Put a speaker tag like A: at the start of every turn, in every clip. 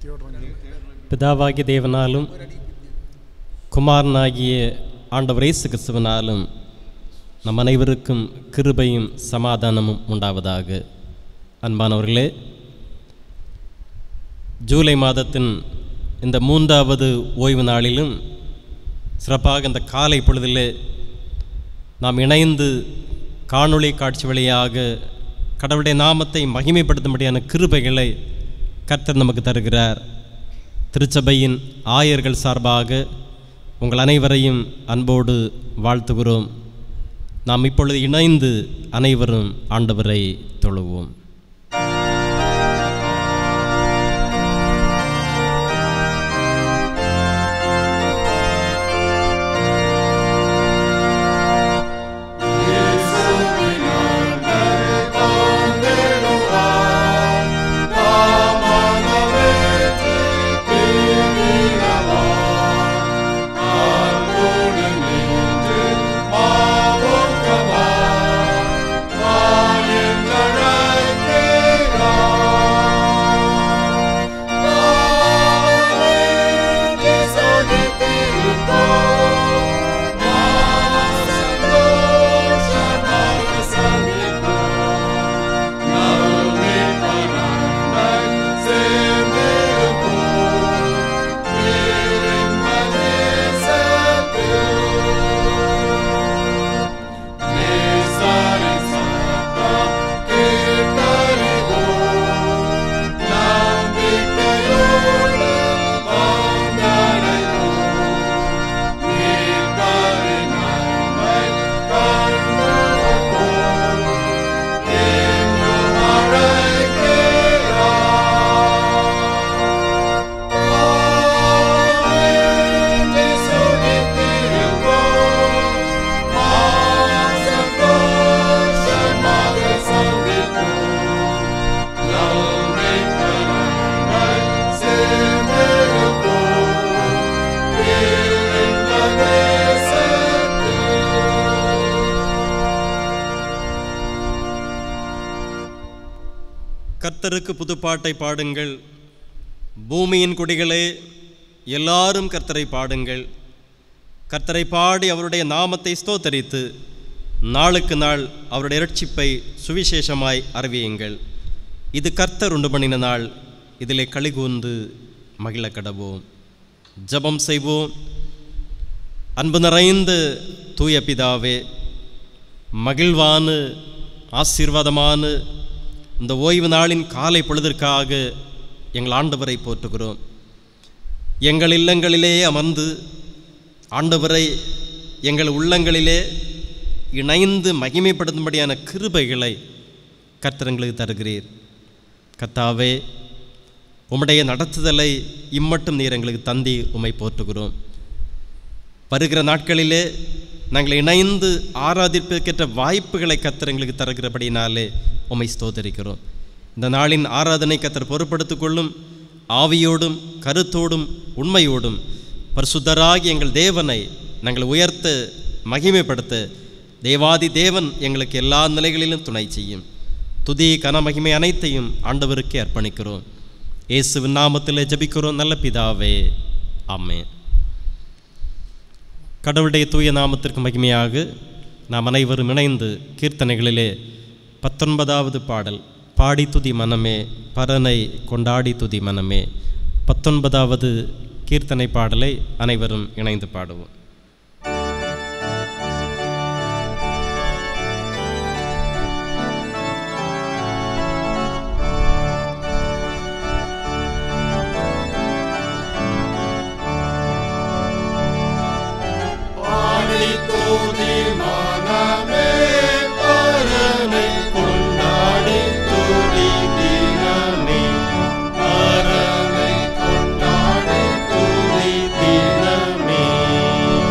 A: பிதாவாகிய தேவனாலும் குமாரனாகிய ஆண்டவர் இயேசு கிறிஸ்துவனாலும் நம் அனைவருக்கும் கிருபையும் சமாதானமும் உண்டாவதாக அன்பானவர்களே ஜூலை மாதத்தின் இந்த மூன்றாவது ஓய்வு நாளிலும் சிறப்பாக இந்த காலை பொழுதிலே நாம் இணைந்து காணொளி காட்சி வழியாக கடவுளுடைய நாமத்தை மகிமைப்படுத்தும்படியான கிருபைகளை கர்த்தர் நமக்கு தருகிறார் திருச்சபையின் ஆயர்கள் சார்பாக உங்கள் அனைவரையும் அன்போடு வாழ்த்துகிறோம் நாம் இப்பொழுது இணைந்து அனைவரும் ஆண்டவரை தொழுவோம் கர்த்தருக்கு புதுப்பாட்டை பாடுங்கள் பூமியின் குடிகளே எல்லாரும் கர்த்தரை பாடுங்கள் கர்த்தரை பாடி அவருடைய நாமத்தை ஸ்தோத்தரித்து நாளுக்கு நாள் அவருடைய இரட்சிப்பை சுவிசேஷமாய் அறிவியுங்கள் இது கர்த்தர் உண்டு பண்ணின நாள் இதிலே கழிகூர்ந்து மகிழ கடவோம் ஜபம் செய்வோம் அன்பு நிறைந்த தூய பிதாவே மகிழ்வான ஆசீர்வாதமான இந்த ஓய்வு நாளின் காலை பொழுதிற்காக எங்கள் ஆண்டவரை போற்றுகிறோம் எங்கள் இல்லங்களிலே அமர்ந்து ஆண்டவரை எங்கள் உள்ளங்களிலே இணைந்து மகிமைப்படுத்தும்படியான கிருபைகளை கர்த்தரங்களுக்கு தருகிறீர் கர்த்தாவே உம்முடைய நடத்துதலை இம்மட்டும் நீர் எங்களுக்கு தந்தி உம்மை போற்றுகிறோம் வருகிற நாட்களிலே நாங்கள் இணைந்து ஆராதிப்பதற்கேற்ற வாய்ப்புகளை கத்தர் எங்களுக்கு தருகிறபடினாலே உம்மை ஸ்தோத்தரிக்கிறோம் இந்த நாளின் ஆராதனை கத்தர் பொறுப்படுத்திக் கொள்ளும் ஆவியோடும் கருத்தோடும் உண்மையோடும் பரிசுத்தராகி எங்கள் தேவனை நாங்கள் உயர்த்த மகிமைப்படுத்த தேவாதி தேவன் எங்களுக்கு எல்லா நிலைகளிலும் துணை செய்யும் துதி கனமகிமை அனைத்தையும் ஆண்டவருக்கே அர்ப்பணிக்கிறோம் இயேசுவின் நாமத்தில் ஜபிக்கிறோம் நல்ல பிதாவே ஆமென் கடவுளுடைய தூய நாமத்திற்கு மகிமையாக நாம் அனைவரும் இணைந்து கீர்த்தனைகளிலே பத்தொன்பதாவது பாடல் பாடி துதி மனமே பரனை கொண்டாடி துதி மனமே பத்தொன்பதாவது கீர்த்தனை பாடலை அனைவரும் இணைந்து பாடுவோம்
B: கொண்டாடி துதி தினமே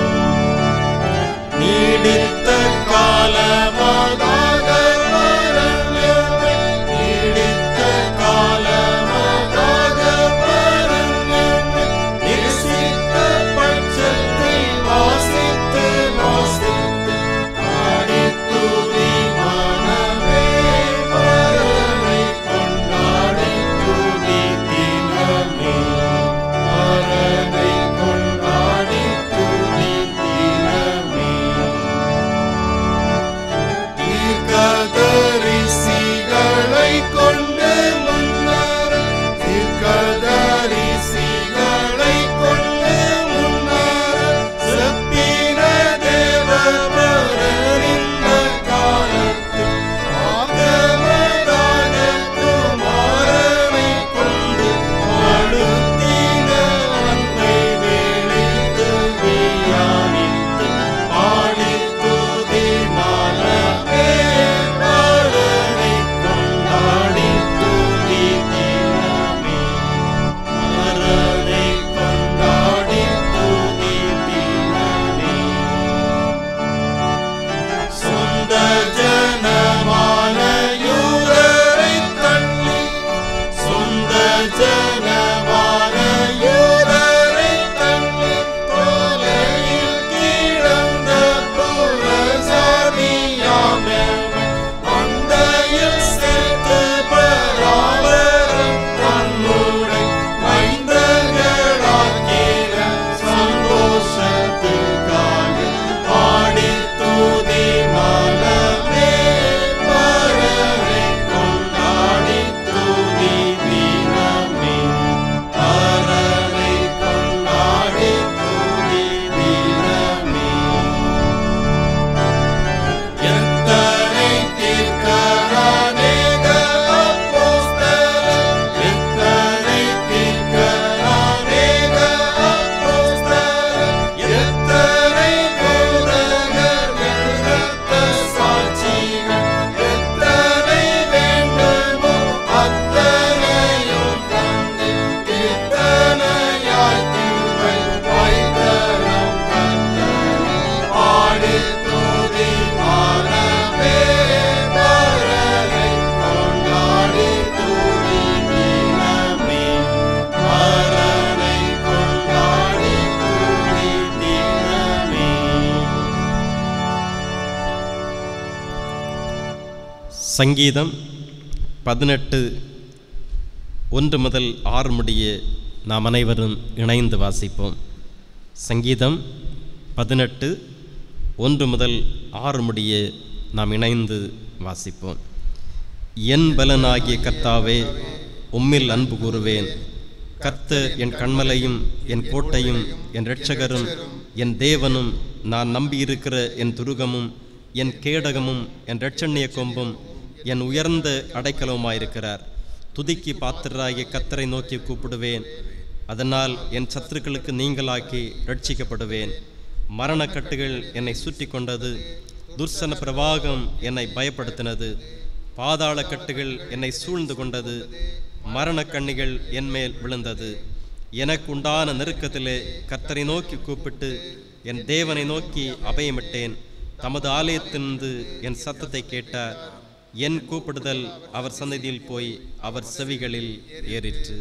A: சங்கீதம் பதினெட்டு ஒன்று முதல் ஆறு முடிய நாம் அனைவரும் இணைந்து வாசிப்போம் சங்கீதம் பதினெட்டு ஒன்று முதல் ஆறு முடிய நாம் இணைந்து வாசிப்போம் என் பலனாகிய கர்த்தாவே உம்மில் அன்பு கூறுவேன் கர்த்தர் என் கண்மலையும் என் கோட்டையும் என் இரட்சகரும் என் தேவனும் நான் நம்பியிருக்கிற என் துருகமும் என் கேடகமும் என் இரட்சண்ய கொம்பும் என் உயர்ந்த அடைக்கலவுமாயிருக்கிறார் துதிக்கு பாத்திராகிய கத்தரை நோக்கி கூப்பிடுவேன் அதனால் என் சத்துருக்களுக்கு நீங்களாக்கி ரட்சிக்கப்படுவேன் மரணக்கட்டுகள் என்னை சுற்றி கொண்டது துர்சன பிரவாகம் என்னை பயப்படுத்தினது பாதாள கட்டுகள் என்னை சூழ்ந்து கொண்டது மரணக்கண்ணிகள் என்மேல் விழுந்தது எனக்கு உண்டான நெருக்கத்திலே கர்த்தரை நோக்கி கூப்பிட்டு என் தேவனை நோக்கி அபயமிட்டேன் தமது ஆலயத்திலிருந்து என் சத்தத்தை கேட்டார் என் கூப்பிடுதல் அவர் சன்னதியில் போய் அவர் செவிகளில் ஏறிற்று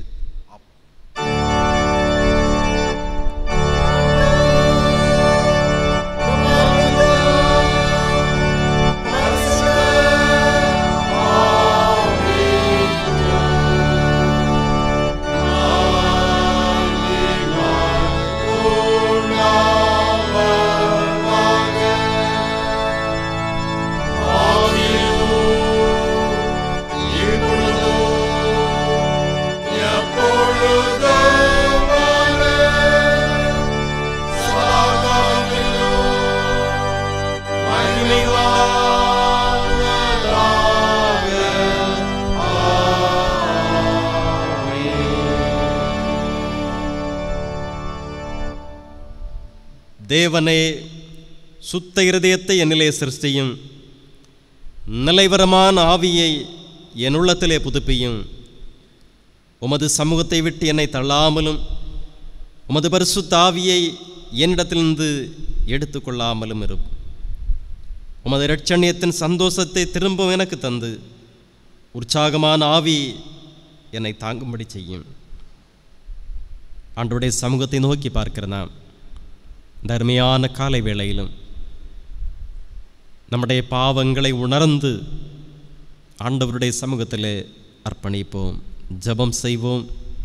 A: தேவனே சுத்த இருதயத்தை என்னிலே சிருஷ்டியும் நிலைவரமான ஆவியை என் உள்ளத்திலே புதுப்பியும் உமது சமூகத்தை விட்டு என்னை தள்ளாமலும் உமது பரிசுத்த ஆவியை என்னிடத்திலிருந்து எடுத்துக்கொள்ளாமலும் இருக்கும் உமது இரட்சணியத்தின் சந்தோஷத்தை திரும்பவும் எனக்கு தந்து உற்சாகமான ஆவி என்னை தாங்கும்படி செய்யும் ஆண்டோடைய சமூகத்தை நோக்கி பார்க்கிற நாம் இந்த அருமையான காலை வேளையிலும் நம்முடைய பாவங்களை உணர்ந்து ஆண்டவருடைய சமூகத்தில் அர்ப்பணிப்போம் ஜெபம் செய்வோம்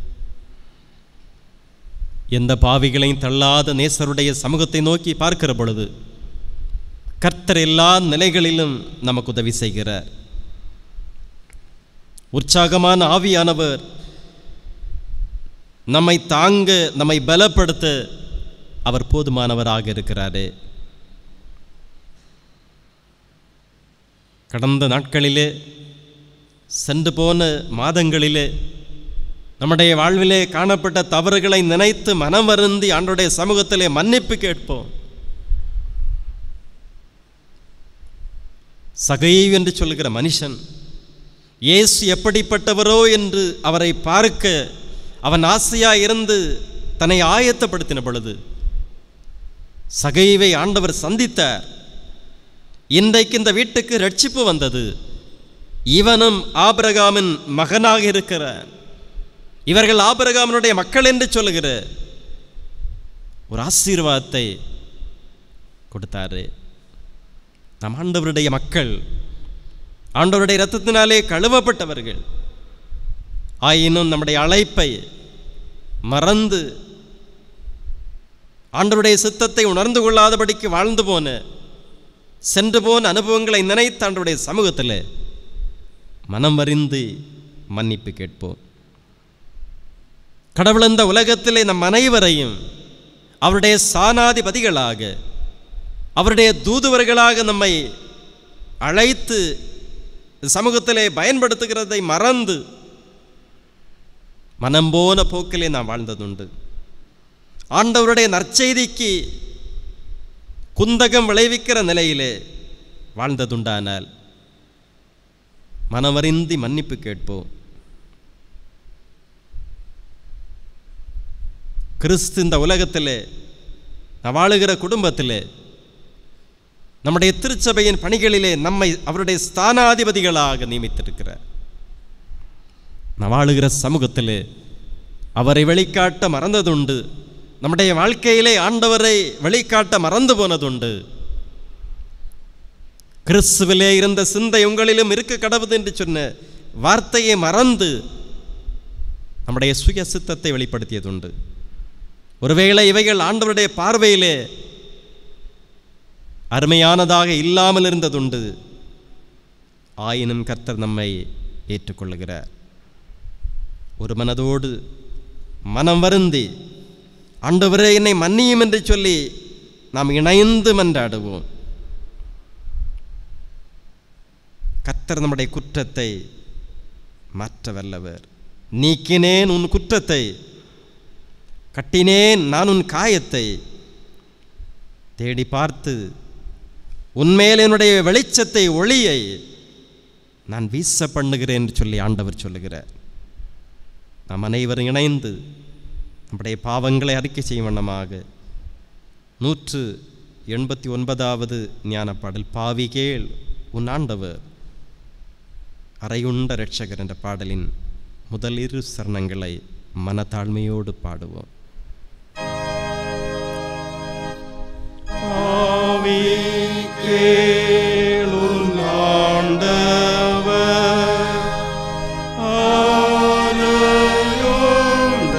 A: எந்த பாவிகளையும் தள்ளாத நேசருடைய சமூகத்தை நோக்கி பார்க்கிற பொழுது கர்த்தர் எல்லா நிலைகளிலும் நமக்கு உதவி செய்கிறார் உற்சாகமான ஆவியானவர் நம்மை தாங்க நம்மை பலப்படுத்த அவர் போதுமானவராக இருக்கிறாரே கடந்த நாட்களிலே சென்று போன மாதங்களிலே நம்முடைய வாழ்விலே காணப்பட்ட தவறுகளை நினைத்து மனம் வருந்தி ஆண்டுடைய சமூகத்திலே மன்னிப்பு கேட்போம் சகைவ் என்று சொல்லுகிற மனுஷன் இயேசு எப்படிப்பட்டவரோ என்று அவரை பார்க்க அவன் ஆசையாக இருந்து தன்னை ஆயத்தப்படுத்தின பொழுது சகைவை ஆண்டவர் சந்தித்தார் இன்றைக்கு இந்த வீட்டுக்கு ரட்சிப்பு வந்தது இவனும் ஆபிரகாமின் மகனாக இருக்கிறான் இவர்கள் ஆபிரகாமனுடைய மக்கள் என்று சொல்லுகிற ஒரு ஆசீர்வாதத்தை கொடுத்தாரு நம் ஆண்டவருடைய மக்கள் ஆண்டவருடைய இரத்தத்தினாலே கழுவப்பட்டவர்கள் ஆயினும் நம்முடைய அழைப்பை மறந்து ஆண்டவருடைய சித்தத்தை உணர்ந்து கொள்ளாதபடிக்கு வாழ்ந்து போன சென்று போன அனுபவங்களை நினைத்து ஆண்டவருடைய சமூகத்தில் மனம் அறிந்து மன்னிப்பு கேட்போம் கடவுள் இந்த உலகத்திலே நம் அனைவரையும் அவருடைய சானாதிபதிகளாக அவருடைய தூதுவர்களாக நம்மை அழைத்து சமூகத்திலே பயன்படுத்துகிறதை மறந்து மனம் போன போக்கிலே நாம் வாழ்ந்ததுண்டு ஆண்டவருடைய நற்செய்திக்கு குந்தகம் விளைவிக்கிற நிலையிலே வாழ்ந்ததுண்டானால் மனவறிந்தி மன்னிப்பு கேட்போம் கிறிஸ்து இந்த உலகத்திலே நான் வாழுகிற குடும்பத்திலே நம்முடைய திருச்சபையின் பணிகளிலே நம்மை அவருடைய ஸ்தானாதிபதிகளாக நியமித்திருக்கிறார் நான் வாழுகிற சமூகத்திலே அவரை வெளிக்காட்ட மறந்ததுண்டு நம்முடைய வாழ்க்கையிலே ஆண்டவரை வெளிக்காட்ட மறந்து போனதுண்டு கிறிஸ்துவிலே இருந்த சிந்தை உங்களிலும் இருக்க கடவுது என்று சொன்ன வார்த்தையை மறந்து நம்முடைய சுய சித்தத்தை வெளிப்படுத்தியதுண்டு ஒருவேளை இவைகள் ஆண்டவருடைய பார்வையிலே அருமையானதாக இல்லாமல் இருந்ததுண்டு ஆயினும் கர்த்தர் நம்மை ஏற்றுக்கொள்ளுகிறார் ஒரு மனதோடு மனம் வருந்தி ஆண்டவரே என்னை மன்னியும் என்று சொல்லி நாம் இணைந்து மன்றாடுவோம் கர்த்தர் நம்முடைய குற்றத்தை மாற்ற வல்லவர் நீக்கினேன் உன் குற்றத்தை கட்டினேன் நான் உன் காயத்தை தேடி பார்த்து உன்மேல் என்னுடைய வெளிச்சத்தை ஒளியை நான் வீச பண்ணுகிறேன் என்று சொல்லி ஆண்டவர் சொல்லுகிறார் நாம் அனைவரும் இணைந்து நம்முடைய பாவங்களை அறிக்கை செய்யும் வண்ணமாக நூற்று எண்பத்தி ஒன்பதாவது ஞானப்பாடல் பாவி கேள் உன் ஆண்டவர் அறையுண்ட ரட்சகர் என்ற பாடலின் முதல் இரு சரணங்களை மனத்தாழ்மையோடு பாடுவோம்
B: ஆவி கேளும் ஆண்டவர் ஆணையுண்ட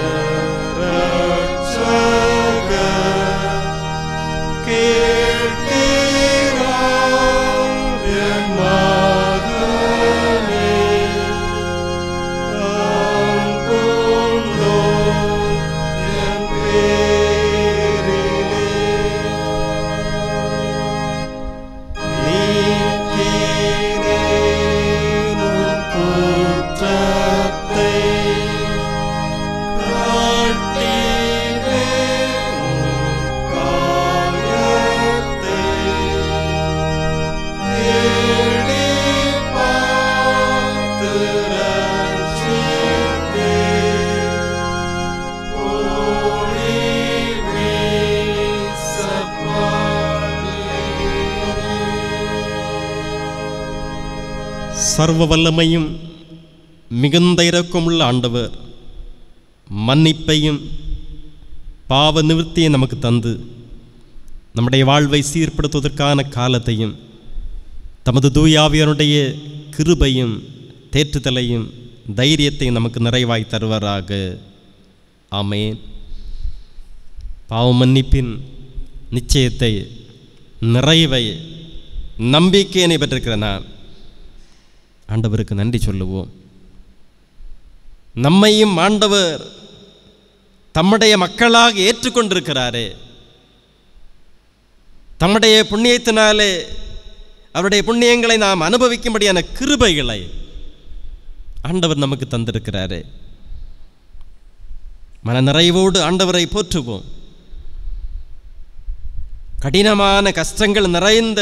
B: இரட்சகர் கேட்கிறார் என் மகனே அன்புள்ளோர் என் பேரிலே நீக்கினேன் உன் குற்றத்தை, கட்டினேன் உன் காயத்தை. தேடிப் பார்த்து ரட்சித்தேன். ஒளி வீசப்
A: சர்வ வல்லமையும் மிகுந்த இரக்கமுள்ள ஆண்டவர் மன்னிப்பையும் பாவ நிவர்த்தியை நமக்கு தந்து நம்முடைய வாழ்வை சீர்படுத்துவதற்கான காலத்தையும் தமது தூயாவியனுடைய கிருபையும் தேற்றுதலையும் தைரியத்தையும் நமக்கு நிறைவாய் தருவாராக ஆமேன் பாவ மன்னிப்பின் நிச்சயத்தை நிறைவை நம்பிக்கையினை பெற்றிருக்கிற நான் ஆண்டவருக்கு நன்றி சொல்லுவோம் நம்மையும் ஆண்டவர் தம்முடைய மக்களாக ஏற்றுக்கொண்டிருக்கிறாரே தம்முடைய புண்ணியத்தினாலே அவருடைய புண்ணியங்களை நாம் அனுபவிக்கும்படியான கிருபைகளை ஆண்டவர் நமக்கு தந்திருக்கிறாரே மன நிறைவோடு ஆண்டவரை போற்றுவோம் கடினமான கஷ்டங்கள் நிறைந்த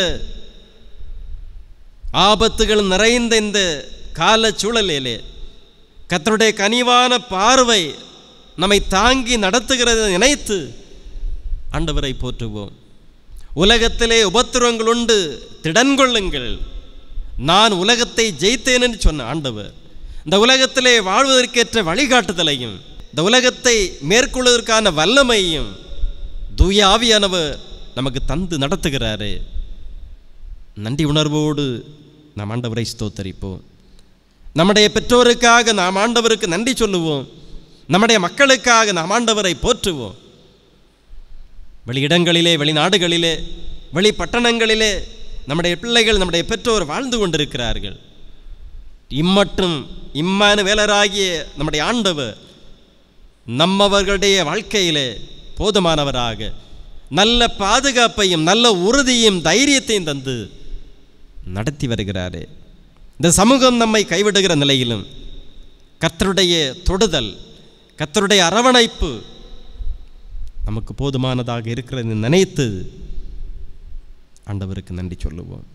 A: ஆபத்துகள் நிறைந்த இந்த கால சூழலிலே கர்த்தருடைய கனிவான பார்வை நம்மை தாங்கி நடத்துகிறதை நினைத்து ஆண்டவரை போற்றுவோம் உலகத்திலே உபத்திரவங்கள் உண்டு திடன் கொள்ளுங்கள் நான் உலகத்தை ஜெயித்தேன் என்று சொன்ன ஆண்டவர் இந்த உலகத்திலே வாழ்வதற்கேற்ற வழிகாட்டுதலையும் இந்த உலகத்தை மேற்கொள்வதற்கான வல்லமையும் தூய ஆவியானவர் நமக்கு தந்து நடத்துகிறாரே நன்றி உணர்வோடு நாம் ஆண்டவரை ஸ்தோத்தரிப்போம் நம்முடைய பெற்றோருக்காக நாம் ஆண்டவருக்கு நன்றி சொல்லுவோம் நம்முடைய மக்களுக்காக நாம் ஆண்டவரை போற்றுவோம் வெளியிடங்களிலே வெளிநாடுகளிலே வெளி பட்டணங்களிலே நம்முடைய பிள்ளைகள் நம்முடைய பெற்றோர் வாழ்ந்து கொண்டிருக்கிறார்கள் இம்மட்டும் இம்மான வேலராகிய நம்முடைய ஆண்டவர் நம்மவர்களுடைய வாழ்க்கையிலே போதுமானவராக நல்ல பாதுகாப்பையும் நல்ல உறுதியும் தைரியத்தையும் தந்து நடத்தி வருகிறாரே இந்த சமூகம் நம்மை கைவிடுகிற நிலையிலும் கர்த்தருடைய தொடுதல் கர்த்தருடைய அரவணைப்பு நமக்கு போதுமானதாக இருக்கிறது நினைத்து ஆண்டவருக்கு நன்றி சொல்லுவோம்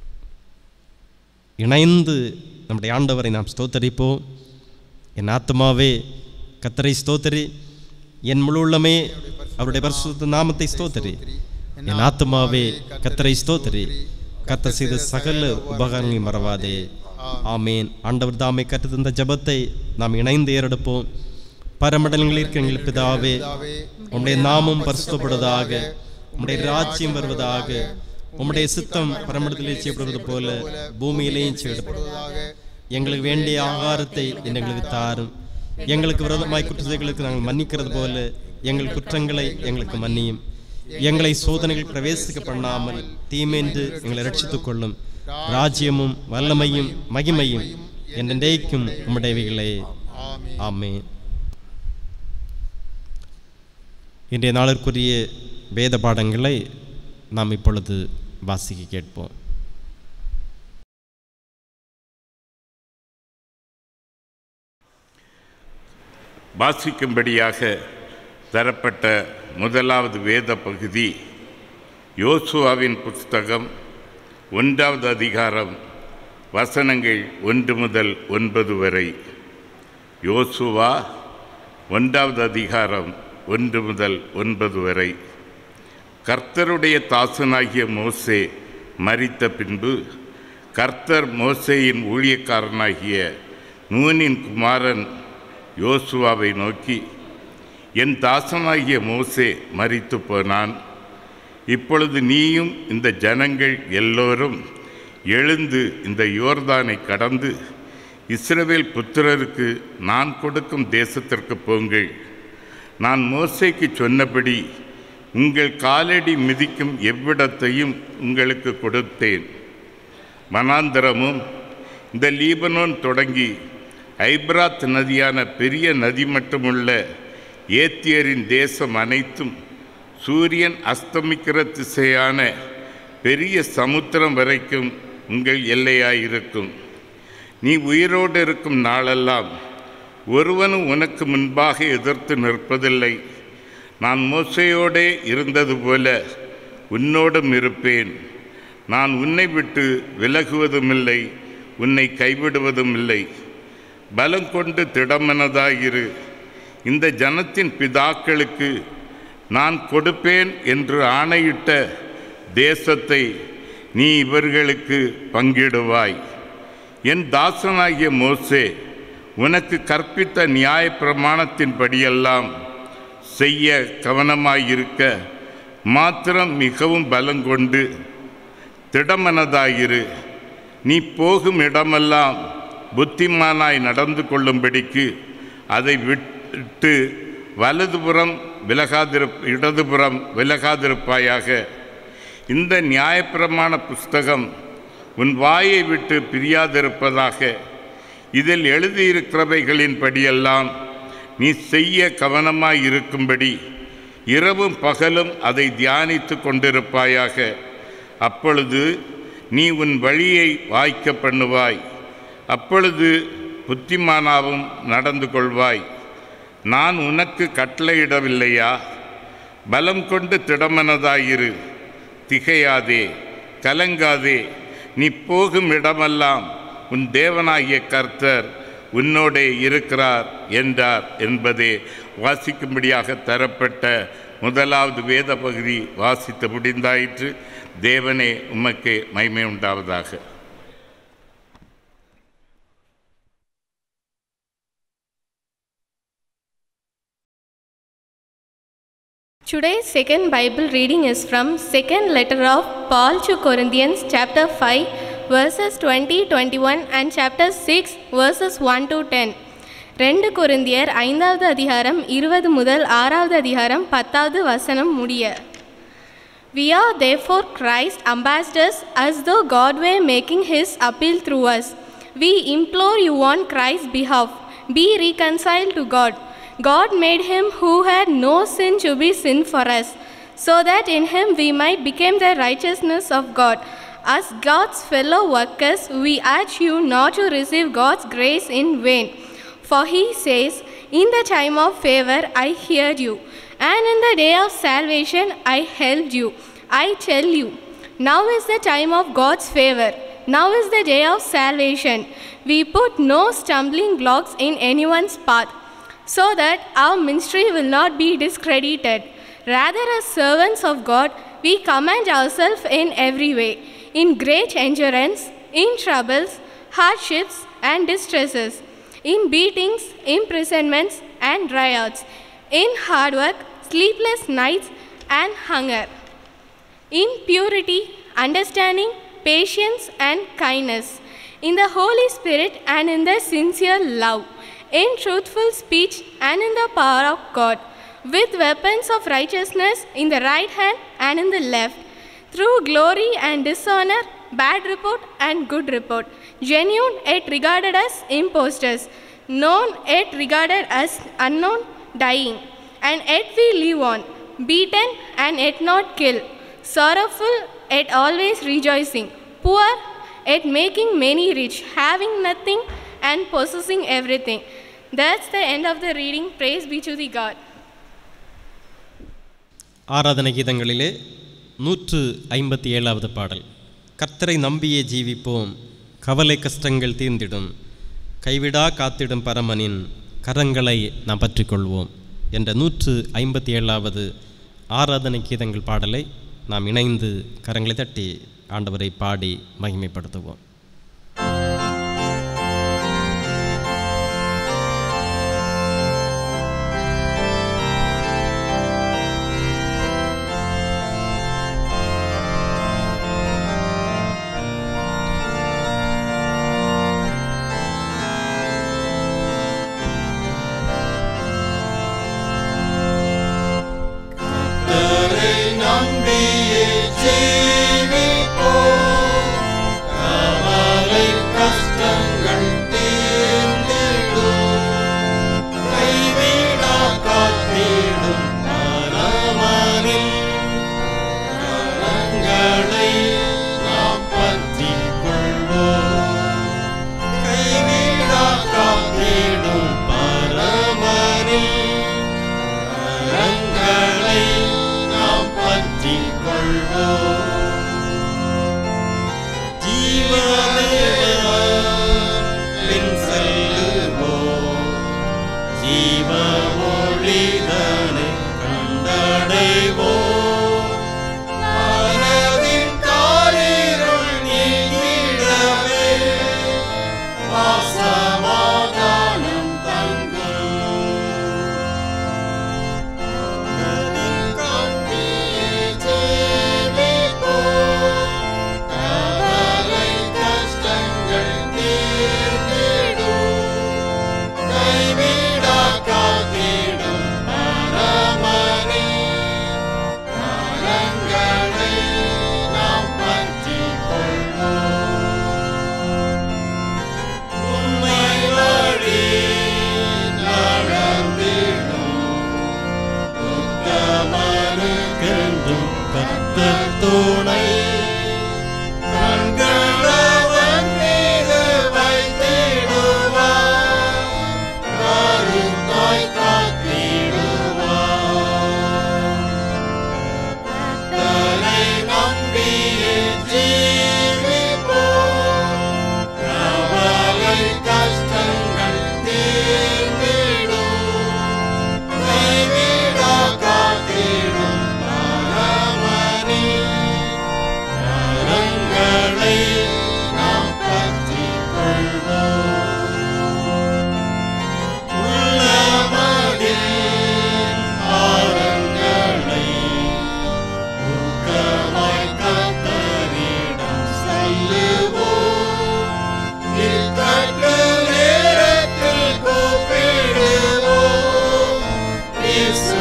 A: இணைந்து நம்முடைய ஆண்டவரை நாம் ஸ்தோத்தரிப்போம் என் ஆத்மாவே கத்தரை ஸ்தோத்தரி என் முழு உள்ளமே அவருடைய பரிசுத்த நாமத்தை ஸ்தோத்தரி என் ஆத்மாவே கத்தரை ஸ்தோத்தரி கத்த செய்த சகல உபகாரங்களை மறவாதே ஆமேன் ஆண்டவர் தாமே கற்றுத்தந்த ஜபத்தை நாம் இணைந்து ஏறெடுப்போம் பரமடலங்களில் இருக்கிற எங்கள் பிதாவே உம்முடைய நாமம் பரிசுத்தப்படுவதாக உம்முடைய ராஜ்யம் வருவதாக உம்முடைய சித்தம் பரமடத்திலே செய்யப்படுவது போல பூமியிலேயும் செய்யப்படும் எங்களுக்கு வேண்டிய ஆகாரத்தை இன்று எங்களுக்கு தாரும் எங்களுக்கு விரோதமாய் குற்றங்களுக்கு நாங்கள் மன்னிக்கிறது போல எங்கள் குற்றங்களை எங்களுக்கு மன்னியும் எங்களை சோதனைகள் பிரவேசிக்க பண்ணாமல் தீமென்று எங்களை ரட்சித்துக் கொள்ளும் ராஜ்யமும் வல்லமையும் மகிமையும் என்றென்றைக்கும் உம்முடையவைகளே ஆமென் இன்றைய நாளிற்குரிய வேத பாடங்களை நாம் இப்பொழுது வாசிக்க கேட்போம்
C: வாசிக்கும்படியாக தரப்பட்ட முதலாவது வேத பகுதி யோசுவாவின் புஸ்தகம் ஒன்றாவது அதிகாரம் வசனங்கள் ஒன்று முதல் ஒன்பது வரை யோசுவா ஒன்றாவது அதிகாரம் ஒன்று முதல் ஒன்பது வரை கர்த்தருடைய தாசனாகிய மோசே மரித்த பின்பு கர்த்தர் மோசேயின் ஊழியக்காரனாகிய நூனின் குமாரன் யோசுவாவை நோக்கி என் தாசனாகிய மோசே மரித்து போனான் இப்பொழுது நீயும் இந்த ஜனங்கள் எல்லோரும் எழுந்து இந்த யோர்தானை கடந்து இஸ்ரவேல் புத்திரருக்கு நான் கொடுக்கும் தேசத்திற்கு போங்கள் நான் மோசேக்கு சொன்னபடி உங்கள் காலடி மிதிக்கும் எவ்விடத்தையும் உங்களுக்கு கொடுத்தேன் மனாந்தரமும் இந்த லீபனோன் தொடங்கி ஐப்ராத் நதியான பெரிய நதி மட்டுமுள்ள ஏத்தியரின் தேசம் அனைத்தும் சூரியன் அஸ்தமிக்கிற திசையான பெரிய சமுத்திரம் வரைக்கும் உங்கள் எல்லையாயிருக்கும் நீ உயிரோடு இருக்கும் நாளெல்லாம் ஒருவனும் உனக்கு முன்பாக எதிர்த்து நிற்பதில்லை நான் மோசையோடே இருந்தது போல உன்னோடும் இருப்பேன் நான் உன்னை விட்டு விலகுவதுமில்லை உன்னை கைவிடுவதும் இல்லை பலம் கொண்டு திடமனதாயிரு இந்த ஜனத்தின் பிதாக்களுக்கு நான் கொடுப்பேன் என்று ஆணையிட்ட தேசத்தை நீ இவர்களுக்கு பங்கிடுவாய் என் தாசனாகிய மோசே உனக்கு கற்பித்த நியாய பிரமாணத்தின்படியெல்லாம் செய்ய கவனமாயிருக்க மாத்திரம் மிகவும் பலங்கொண்டு திடமனதாயிரு நீ போகும் இடமெல்லாம் புத்திமானாய் நடந்து கொள்ளும்படிக்கு அதை விட்டு வலதுபுறம் விலகாதிரு இடதுபுறம் விலகாதிருப்பாயாக இந்த நியாயப்பிரமாண புஸ்தகம் உன் வாயை விட்டு பிரியாதிருப்பதாக இதில் எழுதியிருக்கிறவைகளின்படியெல்லாம் நீ செய்ய கவனமாய் இருக்கும்படி இரவும் பகலும் அதை தியானித்து கொண்டிருப்பாயாக அப்பொழுது நீ உன் வழியை வாய்க்க பண்ணுவாய் அப்பொழுது புத்திமானாவும் நடந்து கொள்வாய் நான் உனக்கு கட்டளையிடவில்லையா பலம் கொண்டு திடமனதாயிரு திகையாதே கலங்காதே நீ போகும் இடமெல்லாம் உன் தேவனாகிய கர்த்தர் உன்னோடே இருக்கிறார் என்றார் என்பதே வாசிக்கும்படியாக தரப்பட்ட முதலாவது வேத பகுதி வாசித்து முடிந்தாயிற்று தேவனே உமக்கு மைமை உண்டாவதாக
D: Today's second Bible reading is from second letter of Paul to Corinthians chapter 5 verses 20 21 and chapter 6 verses 1 to 10 ரெண்டு கொரிந்தியர் ஐந்தாவது அதிகாரம் இருபது முதல் ஆறாவது அதிகாரம் பத்தாவது வசனம் முடிய We are therefore Christ ambassadors as though God were making his appeal through us. We implore you on Christ's behalf, be reconciled to God. God made him who had no sin to be sin for us, so that in him we might become the righteousness of God. As God's fellow workers, we urge you not to receive God's grace in vain. For he says, In the time of favor I heard you, and in the day of salvation I helped you. I tell you, now is the time of God's favor. Now is the day of salvation. We put no stumbling blocks in anyone's path, so that our ministry will not be discredited. Rather, as servants of God, we commend ourselves in every way, in great endurance, in troubles, hardships, and distresses, in beatings, imprisonments, and riots, in hard work, sleepless nights, and hunger, in purity understanding, patience, and kindness, in the Holy Spirit and in the sincere love, in truthful speech and in the power of God, with weapons of righteousness in the right hand and in the left, through glory and dishonor, bad report and good report, genuine yet regarded as impostors, known yet regarded as unknown, dying, and yet we live on, beaten and yet not killed, sorrowful yet always rejoicing, poor yet making many rich, having nothing and possessing everything. That's the end of the reading. Praise be to the God.
A: ஆராதனை கீதங்களிலே நூற்று ஐம்பத்தி ஏழாவது பாடல் கர்த்தரை நம்பியே ஜீவிப்போம் கவலை கஷ்டங்கள் தீர்ந்திடும் கைவிடா காத்திடும் பரமனின் கரங்களை நாம் பற்றிக்கொள்வோம் என்ற நூற்று ஐம்பத்தி ஏழாவது ஆராதனை கீதங்கள் பாடலை நாம் இணைந்து கரங்களை தட்டி ஆண்டவரை பாடி மகிமைப்படுத்துவோம்
B: கர்த்தரை நம்பியே ஜீவிப்போம். கவலை கஷ்டங்கள் தீர்ந்திடும். கைவிடா காத்திடும் பரமனின் கரங்களை நாம் பற்றிக் கொள்வோம். கைவிடா காத்திடும் பரமனின் கரங்களை நாம் பற்றிக் கொள்வோம் ஜீவதேவன் பின் செல்லுவோம் ஜீவ ஒளிதனை கண்டடைவோம் மனதின் காரிருள் நீங்கிடவே சமாதானம் தங்கும் உண்மை வழி நடந்திடும் உத்தமனுக்கென்றும் கர்த்தர் துணை கண்களவன் மீது வைத்திடுவார் கருத்தாய் காத்திடுவார் கர்த்தரை நம்பியே ஜீவிப்போம் கவலை கஷ்டங்கள் தீர்ந்திடும் கைவிடா காத்திடும் பரமனி கரங்களை நாம் பற்றிக் கொள்வோம் உள்ளமதில் ஆரங்களை ஊக்கமாய் கர்த்தரிடம் சொல்லுவோம் இக்கட்டு நேரத்தில் கூப்பிடுவோம் இயேசு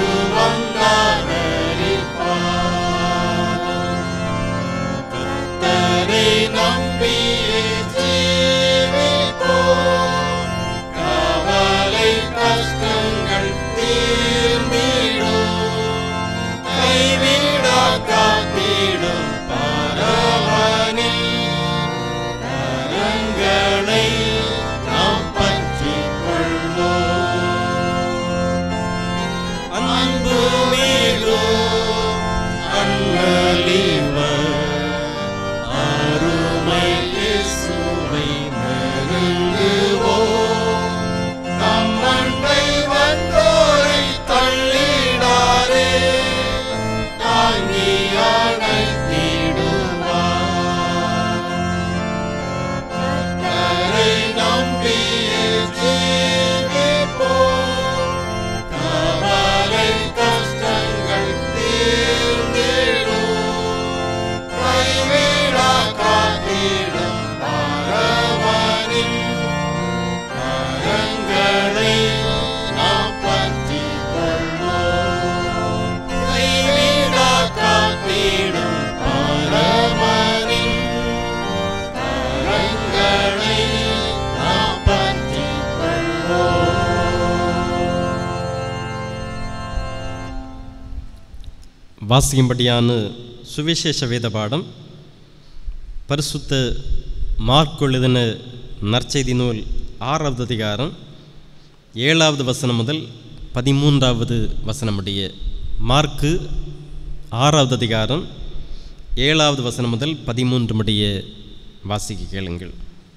B: வந்தாதரிப்பார் கர்த்தரை நம்பியே ஜீவிப்போம்
A: வாசிக்கும்படியான சுவிசேஷ வேத பாடம் பரிசுத்த மார்க் எழுதின நற்செய்தி நூல் ஆறாவது அதிகாரம் ஏழாவது வசனம் முதல் பதிமூன்றாவது வசனமுடைய மார்க்கு ஆறாவது அதிகாரம் ஏழாவது வசனம் முதல் பதிமூன்று முடிய வாசிக்க கேளுங்கள்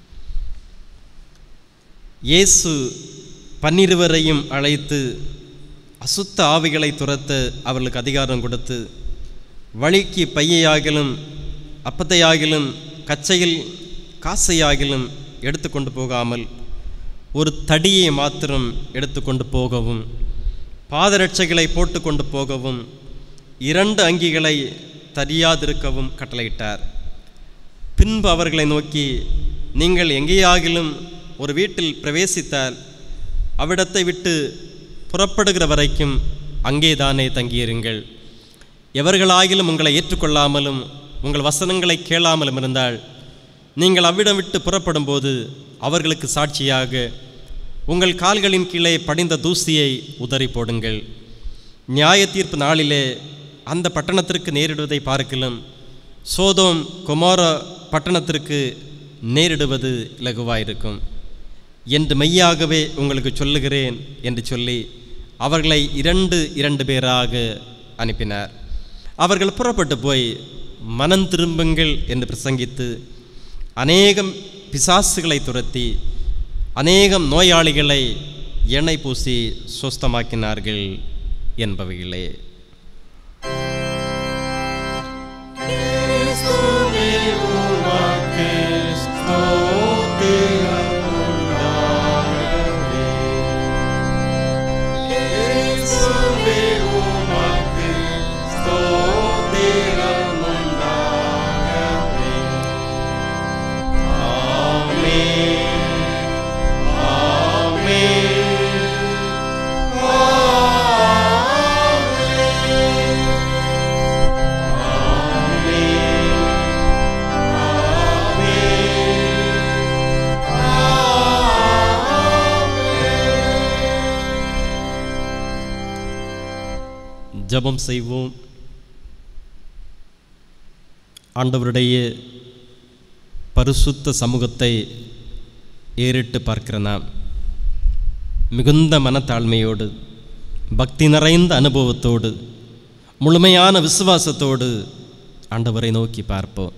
A: இயேசு பன்னிருவரையும் அழைத்து அசுத்த ஆவிகளை துரத்த அவர்களுக்கு அதிகாரம் கொடுத்து வழிக்கு பையையாகிலும் அப்பத்தையாகிலும் கச்சையில் காசையாகிலும் எடுத்துக்கொண்டு போகாமல் ஒரு தடியை மாத்திரம் எடுத்துக்கொண்டு போகவும் பாதரட்சைகளை போட்டுக்கொண்டு போகவும் இரண்டு அங்கிகளை தரியாதிருக்கவும் கட்டளையிட்டார் பின்பு அவர்களை நோக்கி நீங்கள் எங்கேயாகிலும் ஒரு வீட்டில் பிரவேசித்தால் அவ்விடத்தை விட்டு புறப்படுகிற வரைக்கும் அங்கேதானே தங்கியிருங்கள் எவர்களாகிலும் உங்களை ஏற்றுக்கொள்ளாமலும் உங்கள் வசனங்களை கேளாமலும் இருந்தால் நீங்கள் அவ்விடம் விட்டு புறப்படும்போது அவர்களுக்கு சாட்சியாக உங்கள் கால்களின் கீழே படிந்த தூசியை உதறி போடுங்கள் நியாய தீர்ப்பு நாளிலே அந்த பட்டணத்திற்கு நேரிடுவதை பார்க்கலாம் சோதோம் குமார பட்டணத்திற்கு நேரிடுவது இலகுவாயிருக்கும் என்று மெய்யாகவே உங்களுக்கு சொல்லுகிறேன் என்று சொல்லி அவர்களை இரண்டு இரண்டு பேராக அனுப்பினார் அவர்கள் புறப்பட்டு போய் மனம் திரும்புங்கள் என்று பிரசங்கித்து அநேகம் பிசாசுகளை துரத்தி அநேகம் நோயாளிகளை எண்ணெய் பூசி சுஸ்தமாக்கினார்கள் என்பவைகளே
B: கிறிஸ்துவே உமக்கு ஸ்தோத்திரம் உண்டாகவே. கிறிஸ்துவே உமக்கு ஸ்தோத்திரம் உண்டாகவே. ஆமென். ஆமென்.
A: ஜெபம் செய்வோம் ஆண்டவருடைய பரிசுத்த சமூகத்தை ஏறிட்டு பார்க்கிற நாம் மிகுந்த மனத்தாழ்மையோடு பக்தி நிறைந்த அனுபவத்தோடு முழுமையான விசுவாசத்தோடு ஆண்டவரை நோக்கி பார்ப்போம்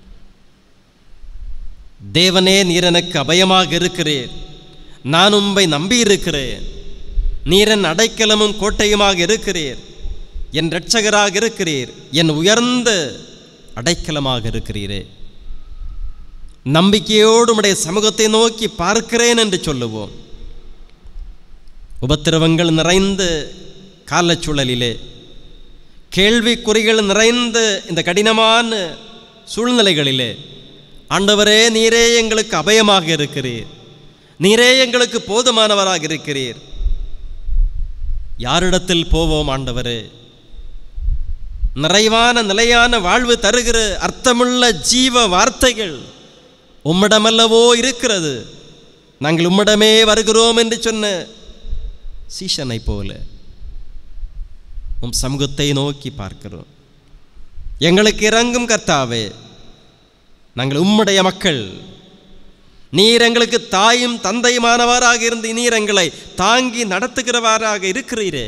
A: தேவனே நீர் எனக்கு அபயமாக இருக்கிறீர் நான் உம்மை நம்பியிருக்கிறேன் நீரன் அடைக்கலமும் கோட்டையுமாக இருக்கிறீர் என் இரட்சகராக இருக்கிறீர் என் உயர்ந்த அடைக்கலமாக இருக்கிறீரே நம்பிக்கையோடு உம்முடைய சமூகத்தை நோக்கி பார்க்கிறேன் என்று சொல்லுவோம் உபத்திரவங்கள் நிறைந்த காலச்சூழலிலே கேள்விக்குறிகள் நிறைந்த இந்த கடினமான சூழ்நிலைகளிலே ஆண்டவரே நீரே எங்களுக்கு அபயமாக இருக்கிறீர் நீரே எங்களுக்கு போதுமானவராக இருக்கிறீர் யாரிடத்தில் போவோம் ஆண்டவரே நிறைவான நிலையான வாழ்வு தருகிற அர்த்தமுள்ள ஜீவ வார்த்தைகள் உம்மிடமல்லவோ இருக்கிறது நாங்கள் உம்மிடமே வருகிறோம் என்று சொன்ன சீஷனை போல உம் சமூகத்தை நோக்கி பார்க்கிறோம் எங்களுக்கு இறங்கும் கர்த்தாவே நாங்கள் உம்முடைய மக்கள் நீர் எங்களுக்கு தாயும் தந்தையுமானவராக இருந்து நீர் எங்களை தாங்கி நடத்துகிறவராக இருக்கிறீரே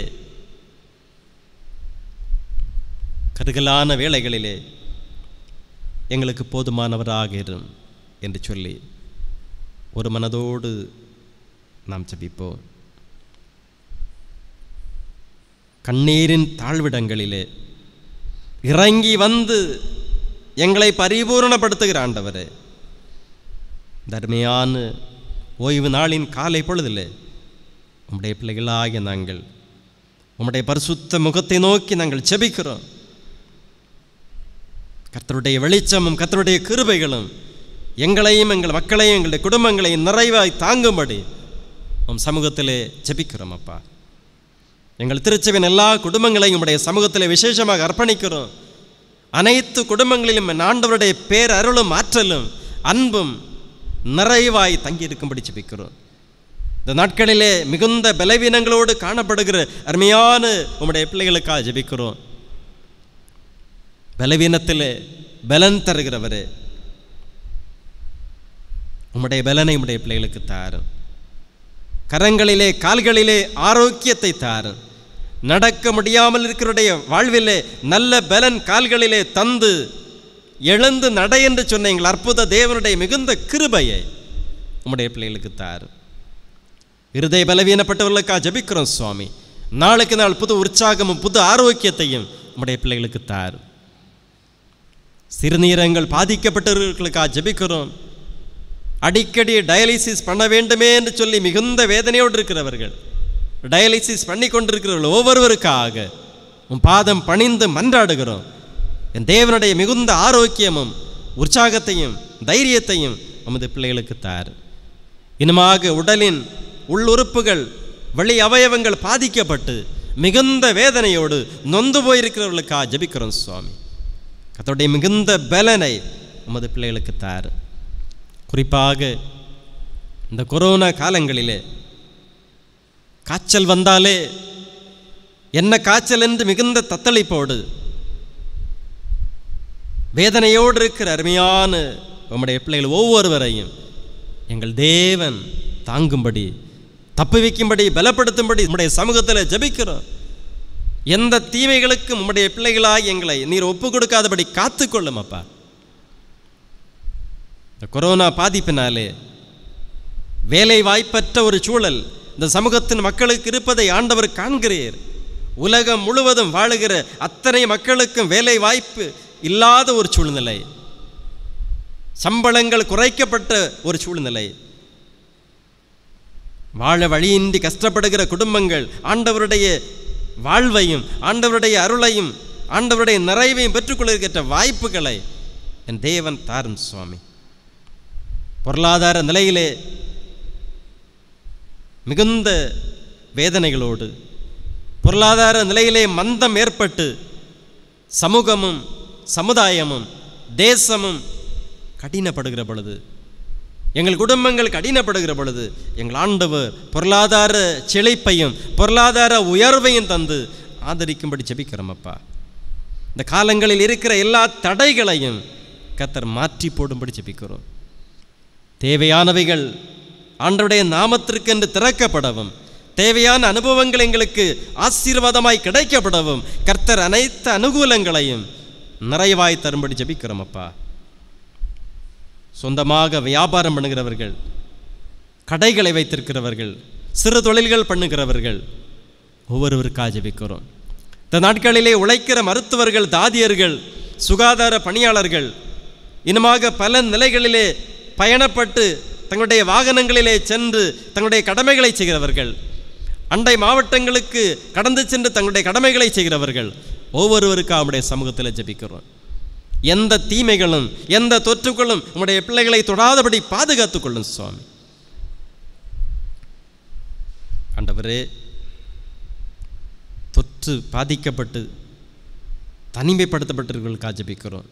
A: கருகலான வேளைகளிலே எங்களுக்கு போதுமானவராக இரும் என்று சொல்லி ஒரு மனதோடு நாம் ஜெபிப்போம் கண்ணீரின் தாழ்விடங்களிலே இறங்கி வந்து எங்களை பரிபூரணப்படுத்துகிற ஆண்டவரே தர்மையான ஓய்வு நாளின் காலை பொழுதிலே உம்முடைய பிள்ளைகளாகிய நாங்கள் உம்முடைய பரிசுத்த முகத்தை நோக்கி நாங்கள் செபிக்கிறோம் கர்த்தருடைய வெளிச்சமும் கர்த்தருடைய கிருபைகளும் எங்களையும் எங்கள் மக்களையும் எங்களுடைய குடும்பங்களையும் நிறைவாய் தாங்கும்படி உம் சமூகத்திலே ஜெபிக்கிறோம் அப்பா எங்கள் திருச்சபையின் எல்லா குடும்பங்களையும் உடைய சமூகத்திலே விசேஷமாக அர்ப்பணிக்கிறோம் அனைத்து குடும்பங்களிலும் என் ஆண்டவருடைய பேரருளும் ஆற்றலும் அன்பும் நிறைவாய் தங்கியிருக்கும்படி ஜெபிக்கிறோம் இந்த நாட்களிலே மிகுந்த பலவீனங்களோடு காணப்படுகிற அருமையான உம்முடைய பிள்ளைகளுக்காக ஜெபிக்கிறோம் பலவீனத்தில் பலன் தருகிறவரே உம்முடைய பலனை உம்முடைய பிள்ளைகளுக்கு தாரும் கரங்களிலே கால்களிலே ஆரோக்கியத்தை தாரும் நடக்க முடியாமல் இருக்கிறவருடைய வாழ்விலே நல்ல பலன் கால்களிலே தந்து எழுந்து நட என்று சொன்ன எங்கள் அற்புத தேவனுடைய மிகுந்த கிருபையை உம்முடைய பிள்ளைகளுக்கு தாரும் இருதய பலவீனப்பட்டவர்களுக்காக ஜெபிக்கிறோம் சுவாமி நாளுக்கு நாள் புது உற்சாகமும் புது ஆரோக்கியத்தையும் உம்முடைய பிள்ளைகளுக்கு தாரும் சிறுநீரங்கள் பாதிக்கப்பட்டவர்களுக்காக ஜெபிக்கிறோம் அடிக்கடி டயாலிசிஸ் பண்ண வேண்டுமே என்று சொல்லி மிகுந்த வேதனையோடு இருக்கிறவர்கள் டயாலிசிஸ் பண்ணி கொண்டிருக்கிறவர்கள் ஒவ்வொருவருக்காக உன் பாதம் பணிந்து மன்றாடுகிறோம் என் தேவனுடைய மிகுந்த ஆரோக்கியமும் உற்சாகத்தையும் தைரியத்தையும் உமது பிள்ளைகளுக்கு தார் இனமாக உடலின் உள்ளுறுப்புகள் வெளி அவயவங்கள் பாதிக்கப்பட்டு மிகுந்த வேதனையோடு நொந்து போயிருக்கிறவர்களுக்காக ஜெபிக்கிறோம் சுவாமி கத்தோடைய மிகுந்த பலனை உமது பிள்ளைகளுக்கு தார் குறிப்பாக இந்த கொரோனா காலங்களிலே காய்ச்சல் வந்தாலே என்ன காய்ச்சல் என்று மிகுந்த தத்தளிப்போடு வேதனையோடு இருக்கிற அருமையான உம்முடைய பிள்ளைகள் ஒவ்வொருவரையும் எங்கள் தேவன் தாங்கும்படி தப்பு வைக்கும்படி பலப்படுத்தும்படி உம்முடைய சமூகத்தில் ஜெபிக்கிறோம் எந்த தீமைகளுக்கும் உம்முடைய பிள்ளைகளாய் எங்களை நீர் ஒப்பு கொடுக்காதபடி காத்துக்கொள்ளும் அப்பா இந்த கொரோனா பாதிப்பினாலே வேலை வாய்ப்பற்ற ஒரு சூழல் இந்த சமூகத்தின் மக்களுக்கு இருப்பதை ஆண்டவர் காண்கிறீர் உலகம் முழுவதும் வாழுகிற அத்தனை மக்களுக்கும் வேலை வாய்ப்பு இல்லாத ஒரு சூழ்நிலை சம்பளங்கள் குறைக்கப்பட்ட ஒரு சூழ்நிலை வாழ வழியின்றி கஷ்டப்படுகிற குடும்பங்கள் ஆண்டவருடைய வாழ்வையும் ஆண்டவருடைய அருளையும் ஆண்டவருடைய நிறைவையும் பெற்றுக்கொள்கின்ற வாய்ப்புகளை என் தேவன் தாரும் சுவாமி பொருளாதார நிலையிலே மிகுந்த வேதனைகளோடு பொருளாதார நிலையிலே மந்தம் ஏற்பட்டு சமூகமும் சமுதாயமும் தேசமும் கடினப்படுகிற பொழுது எங்கள் குடும்பங்கள் கடினப்படுகிற பொழுது எங்கள் ஆண்டவர் பொருளாதார செழிப்பையும் பொருளாதார உயர்வையும் தந்து ஆதரிக்கும்படி ஜெபிக்கிறோம் அப்பா இந்த காலங்களில் இருக்கிற எல்லா தடைகளையும் கத்தர் மாற்றி போடும்படி ஜெபிக்கிறோம் தேவையானவைகள் ஆண்டவருடைய நாமத்திற்கென்று திறக்கப்படவும் தேவையான அனுபவங்கள் எங்களுக்கு ஆசீர்வாதமாய் கிடைக்கப்படவும் கர்த்தர் அனைத்து அனுகூலங்களையும் நிறைவாய் தரும்படி ஜெபிக்கிறோம் அப்பா சொந்தமாக வியாபாரம் பண்ணுகிறவர்கள் கடைகளை வைத்திருக்கிறவர்கள் சிறு தொழில்கள் பண்ணுகிறவர்கள் ஒவ்வொருவருக்காக ஜெபிக்கிறோம் இந்த நாட்களிலே உழைக்கிற மருத்துவர்கள் தாதியர்கள் சுகாதார பணியாளர்கள் இன்னுமாக பல நிலைகளிலே பயணப்பட்டு தங்களுடைய வாகனங்களிலே சென்று தங்களுடைய கடமைகளை செய்கிறவர்கள் அண்டை மாவட்டங்களுக்கு கடந்து சென்று தங்களுடைய கடமைகளை செய்கிறவர்கள் ஒவ்வொருவருக்கும் அவருடைய சமூகத்தில் ஜெபிக்கிறோம் எந்த தீமைகளும் எந்த தொற்றுகளும் உம்முடைய பிள்ளைகளை தொடாதபடி பாதுகாத்துக் கொள்ளும் சுவாமி ஆண்டவரே தொற்று பாதிக்கப்பட்டு தனிமைப்படுத்தப்பட்டிருக்கிறவர்களுக்காக ஜெபிக்கிறோம்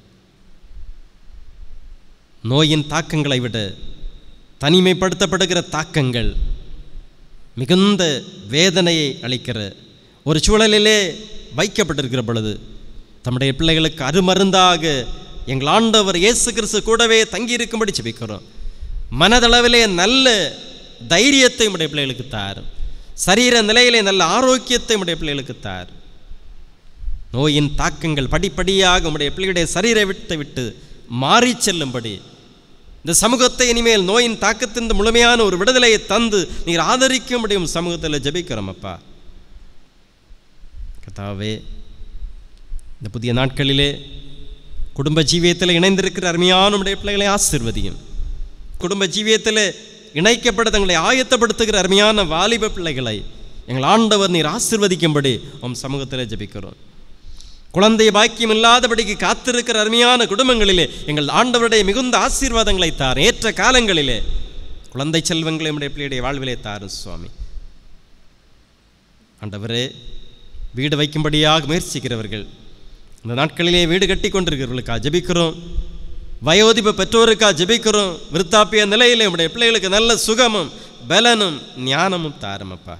A: நோயின் தாக்கங்களை விட தனிமைப்படுத்தப்படுகிற தாக்கங்கள் மிகுந்த வேதனையை அளிக்கிற ஒரு சூழலிலே வைக்கப்பட்டிருக்கிற பொழுது தம்முடைய பிள்ளைகளுக்கு அருமருந்தாக எங்கள் ஆண்டவர் இயேசு கிறிஸ்து கூடவே தங்கியிருக்கும்படி ஜெபிக்கிறோம் மனதளவிலே நல்ல தைரியத்தை உடைய பிள்ளைகளுக்கு தாரும் சரீர நிலையிலே நல்ல ஆரோக்கியத்தை உடைய பிள்ளைகளுக்கு தார் நோயின் தாக்கங்கள் படிப்படியாக உடைய பிள்ளைகளுடைய சரீரை விட்டு விட்டு மாறி செல்லும்படி இந்த சமூகத்தை இனிமேல் நோயின் தாக்கத்தின் முழுமையான ஒரு விடுதலையை தந்து நீர் ஆதரிக்க முடியும் சமூகத்தில் ஜெபிக்கிறோம் அப்பா கதாவே இந்த புதிய நாட்களிலே குடும்ப ஜீவியத்தில் இணைந்திருக்கிற அருமையான உடைய பிள்ளைகளை ஆசிர்வதியும் குடும்ப ஜீவியத்தில் இணைக்கப்பட தங்களை ஆயத்தப்படுத்துகிற அருமையான வாலிப பிள்ளைகளை எங்கள் ஆண்டவர் நீர் ஆசிர்வதிக்கும்படி உம் சமூகத்தில் ஜெபிக்கிறோம் குழந்தை பாக்கியம் இல்லாதபடிக்கு காத்திருக்கிற அருமையான குடும்பங்களிலே எங்கள் ஆண்டவருடைய மிகுந்த ஆசீர்வாதங்களை தார் ஏற்ற காலங்களிலே குழந்தை செல்வங்களை நம்முடைய பிள்ளையுடைய வாழ்விலே தாரும் சுவாமி ஆண்டவரே வீடு வைக்கும்படியாக முயற்சிக்கிறவர்கள் இந்த நாட்களிலே வீடு கட்டி கொண்டிருக்கிறவர்களுக்காக ஜெபிக்கிறோம் வயோதிப பெற்றோருக்காக ஜெபிக்கிறோம் விருத்தாப்பிய நிலையிலே உடைய பிள்ளைகளுக்கு நல்ல சுகமும் பலனும் ஞானமும் தாரும் அப்பா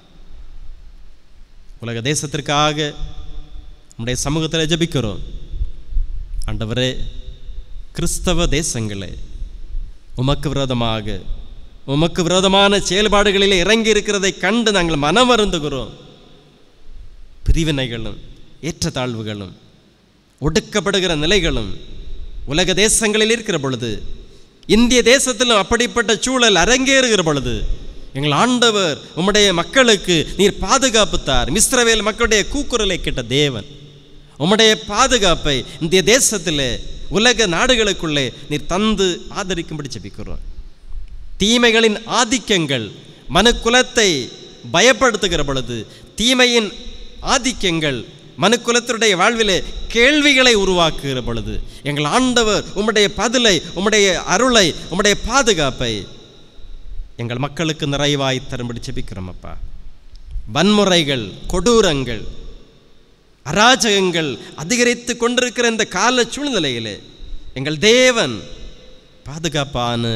A: உலக தேசத்திற்காக உடைய சமூகத்தில் ஜெபிக்கிறோம் ஆண்டவரே கிறிஸ்தவ தேசங்களே உமக்கு விரோதமாக உமக்கு விரோதமான செயல்பாடுகளில் இறங்கி இருக்கிறதை கண்டு நாங்கள் மனம் வருந்துகிறோம் பிரிவினைகளும் ஏற்றத்தாழ்வுகளும் ஒடுக்கப்படுகிற நிலைகளும் உலக தேசங்களில் இருக்கிற பொழுது இந்திய தேசத்திலும் அப்படிப்பட்ட சூழல் அரங்கேறுகிற பொழுது எங்கள் ஆண்டவர் உம்முடைய மக்களுக்கு நீர் பாதுகாப்பு தார் மிஸ்ரவேல் மக்களுடைய கூக்குரலை கேட்ட தேவன் உம்முடைய பாதுகாப்பை இந்திய தேசத்தில் உலக நாடுகளுக்குள்ளே நீர் தந்து ஆதரிக்கும்படி ஜெபிக்கிறோம் தீமைகளின் ஆதிக்கங்கள் மனுக்குலத்தை பயப்படுத்துகிற பொழுது தீமையின் ஆதிக்கங்கள் மனுக்குலத்தினுடைய வாழ்விலே கேள்விகளை உருவாக்குகிற பொழுது எங்கள் ஆண்டவர் உம்முடைய பதிலை உம்முடைய அருளை உம்முடைய பாதுகாப்பை எங்கள் மக்களுக்கு நிறைவாய் தரும்படி ஜெபிக்கிறோம் அப்பா வன்முறைகள் கொடூரங்கள் அராஜகங்கள் அதிகரித்து கொண்டிருக்கிற இந்த கால சூழ்நிலையிலே எங்கள் தேவன் பாதுகாப்பான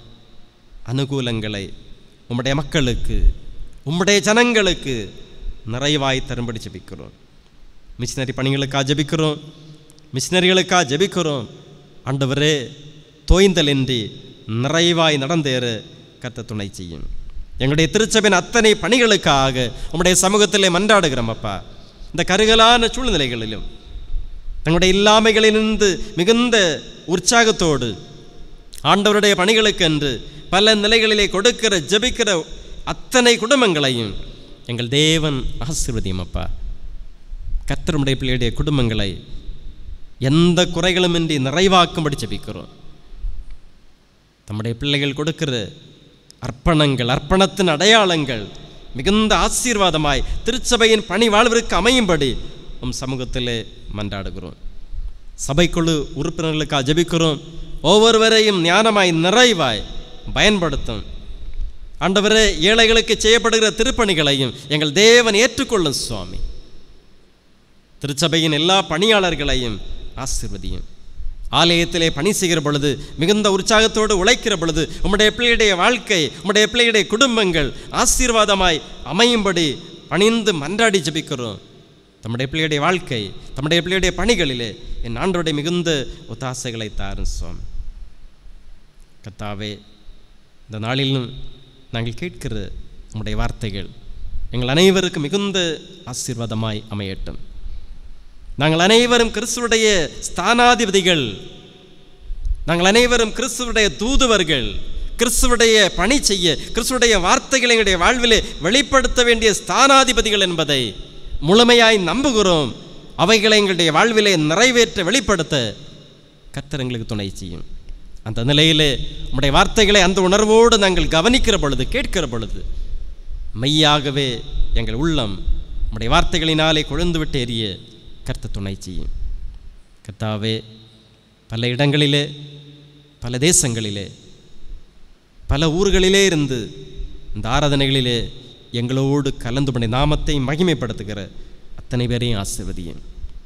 A: அனுகூலங்களை உம்முடைய மக்களுக்கு உம்முடைய ஜனங்களுக்கு நிறைவாய் தரும்படி ஜெபிக்கிறோம் மிஷினரி பணிகளுக்காக ஜெபிக்கிறோம் மிஷினரிகளுக்காக ஜெபிக்கிறோம் ஆண்டவரே தோய்ந்தலின்றி நிறைவாய் நடந்தேற கத்த துணை செய்யும் எங்களுடைய திருச்சபையின் அத்தனை பணிகளுக்காக உம்முடைய சமூகத்திலே மன்றாடுகிறோம் அப்பா இந்த கருகலான சூழ்நிலைகளிலும் தங்களுடைய இல்லாமைகளிலிருந்து மிகுந்த உற்சாகத்தோடு ஆண்டவருடைய பணிகளுக்கென்று பல நிலைகளிலே கொடுக்கிற ஜெபிக்கிற அத்தனை குடும்பங்களையும் எங்கள் தேவன் ஆசீர்வதியும் அப்பா கத்தருடைய பிள்ளையுடைய குடும்பங்களை எந்த குறைகளுமின்றி நிறைவாக்கும்படி ஜெபிக்கிறோம் நம்முடைய பிள்ளைகள் கொடுக்கிற அர்ப்பணங்கள் அர்ப்பணத்தின் அடையாளங்கள் மிகுந்த ஆசீர்வாதமாய் திருச்சபையின் பணி வாழ்விற்கு அமையும்படி உம் சமூகத்திலே மன்றாடுகிறோம் சபைக்குழு உறுப்பினர்களுக்காக ஜெபிக்கிறோம் ஒவ்வொருவரையும் ஞானமாய் நிறைவாய் பயன்படுத்தும் ஆண்டவரே ஏழைகளுக்கு செய்யப்படுகிற திருப்பணிகளையும் எங்கள் தேவன் ஏற்றுக்கொள்ளும் சுவாமி திருச்சபையின் எல்லா பணியாளர்களையும் ஆசிர்வதியும் ஆலயத்திலே பணி செய்கிற பொழுது மிகுந்த உற்சாகத்தோடு உழைக்கிற பொழுது உம்முடைய பிள்ளையுடைய வாழ்க்கை உம்முடைய பிள்ளையுடைய குடும்பங்கள் ஆசீர்வாதமாய் அமையும்படி பணிந்து மன்றாடி ஜெபிக்கிறோம் தம்முடைய பிள்ளையுடைய வாழ்க்கை தம்முடைய பிள்ளையுடைய பணிகளிலே என் ஆண்டோடைய மிகுந்த ஒத்தாசைகளை தாரும் சுவாமி கத்தாவே இந்த நாளிலும் நாங்கள் கேட்கிற உம்முடைய வார்த்தைகள் எங்கள் அனைவருக்கும் மிகுந்த ஆசீர்வாதமாய் அமையட்டும் நாங்கள் அனைவரும் கிறிஸ்துவுடைய ஸ்தானாதிபதிகள் நாங்கள் அனைவரும் கிறிஸ்துவுடைய தூதுவர்கள் கிறிஸ்துவுடைய பணி செய்ய கிறிஸ்துவுடைய வார்த்தைகளை எங்களுடைய வாழ்விலே வெளிப்படுத்த வேண்டிய ஸ்தானாதிபதிகள் என்பதை முழுமையாய் நம்புகிறோம் அவைகளை எங்களுடைய வாழ்விலே நிறைவேற்ற வெளிப்படுத்த கர்த்தர் எங்களுக்கு துணை செய்யும் அந்த நிலையிலே உம்முடைய வார்த்தைகளை அந்த உணர்வோடு நாங்கள் கவனிக்கிற பொழுது கேட்கிற பொழுது மெய்யாகவே எங்கள் உள்ளம் உம்முடைய வார்த்தைகளினாலே கொழுந்து விட்டு எரிய கர்த்த துணை செய்யும் கர்த்தாவே பல இடங்களிலே பல தேசங்களிலே பல ஊர்களிலே இருந்து இந்த ஆராதனைகளிலே எங்களோடு கலந்து பண்ணி நாமத்தை மகிமைப்படுத்துகிற அத்தனை பேரையும் ஆசிர்வதியும்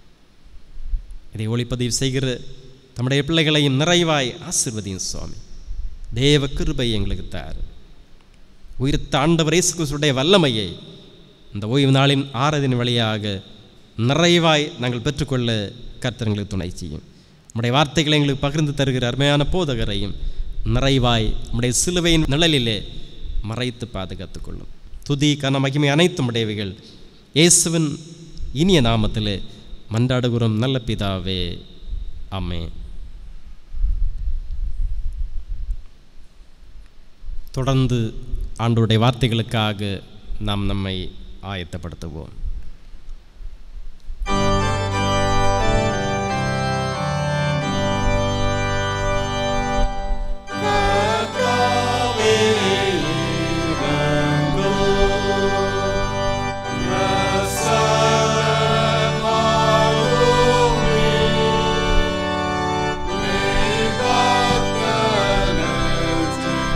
A: இதை ஒளிப்பதிவு செய்கிற தம்முடைய பிள்ளைகளையும் நிறைவாய் ஆசிர்வதியும் சுவாமி தேவ கிருபை எங்களுக்கு தார் உயிர்த்த ஆண்டவர் இயேசு கிறிஸ்துடைய வல்லமையை இந்த ஓய்வு நாளின் ஆராதனை வழியாக நிறைவாய் நாங்கள் பெற்றுக்கொள்ள கர்த்தர் எங்களுக்கு துணை செய்யும் நம்முடைய வார்த்தைகளை எங்களுக்கு பகிர்ந்து தருகிற அருமையான போதகரையும் நிறைவாய் நம்முடைய சிலுவையின் நிழலிலே மறைத்து பாதுகாத்துக் கொள்ளும் துதி கன மகிமை அனைத்தும் உடையவைகள் இயேசுவின் இனிய நாமத்திலே மன்றாடுகிறோம் நல்ல பிதாவே ஆமே தொடர்ந்து ஆண்டோடைய வார்த்தைகளுக்காக நாம் நம்மை ஆயத்தப்படுத்துவோம்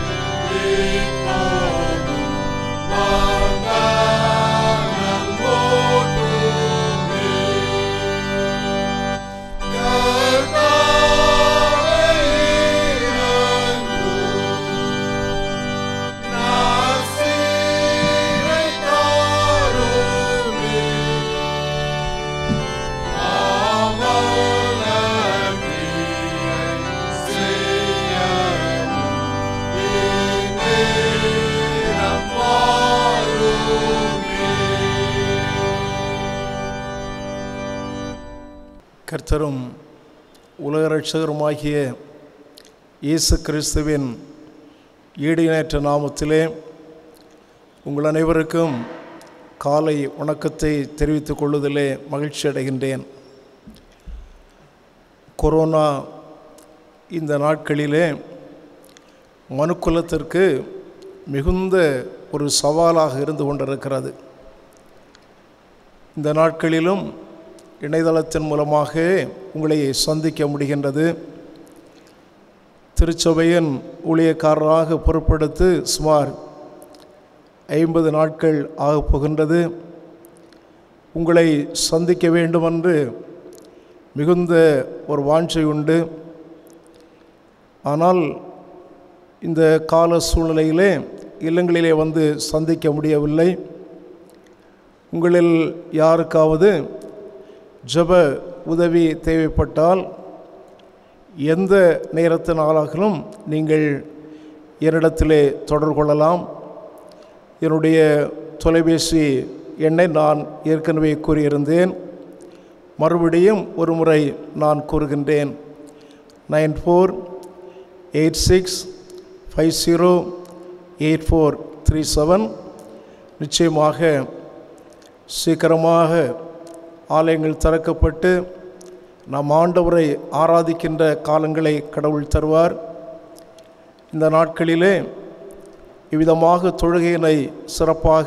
B: Oh
E: கர்த்தரும் உலக ரட்சகருமாகிய இயேசு கிறிஸ்துவின் ஈடிணையற்ற நாமத்திலே உங்கள் அனைவருக்கும் காலை வணக்கத்தை தெரிவித்துக் கொள்வதிலே மகிழ்ச்சி அடைகின்றேன் கொரோனா இந்த நாட்களிலே மனுக்குலத்திற்கு மிகுந்த ஒரு சவாலாக இருந்து கொண்டிருக்கிறது இந்த நாட்களிலும் இணையதளத்தின் மூலமாக உங்களை சந்திக்க முடிகின்றது திருச்சபையின் ஊழியக்காரராக பொறுப்படுத்து சுமார் ஐம்பது நாட்கள் ஆகப் போகின்றது உங்களை சந்திக்க வேண்டுமென்று மிகுந்த ஒரு வாஞ்சை உண்டு ஆனால் இந்த கால சூழ்நிலையிலே இல்லங்களிலே வந்து சந்திக்க முடியவில்லை உங்களில் யாருக்காவது ஜெப உதவி தேவைப்பட்டால் எந்த நேரத்தினாலும் நீங்கள் என்னிடத்திலே தொடர்பு கொள்ளலாம் என்னுடைய தொலைபேசி எண்ணை நான் ஏற்கனவே கூறியிருந்தேன் மறுபடியும் ஒரு முறை நான் கூறுகின்றேன் nine four eight six five zero eight four three seven நிச்சயமாக சீக்கிரமாக ஆலயங்கள் திறக்கப்பட்டு நாம் ஆண்டவரை ஆராதிக்கின்ற காலங்களை கடவுள் தருவார் இந்த நாட்களிலே இவ்விதமாக தொழுகையினை சிறப்பாக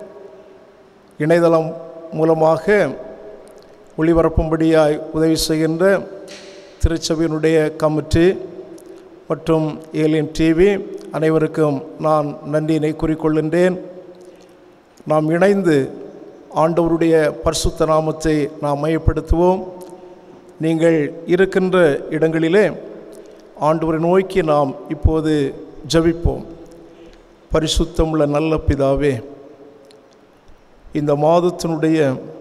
E: இணையதளம் மூலமாக ஒளிபரப்பும்படியாய் உதவி செய்கின்ற திருச்சபையினுடைய கமிட்டி மற்றும் ஏலியன் டிவி அனைவருக்கும் நான் நன்றியினை கூறிக்கொள்கின்றேன் நாம் இணைந்து ஆண்டவருடைய பரிசுத்த நாமத்தை நாம் மையப்படுத்துவோம் நீங்கள் இருக்கின்ற இடங்களிலே ஆண்டவரை நோக்கி நாம் இப்போது ஜபிப்போம் பரிசுத்தமுள்ள நல்ல பிதாவே இந்த மாதத்தினுடைய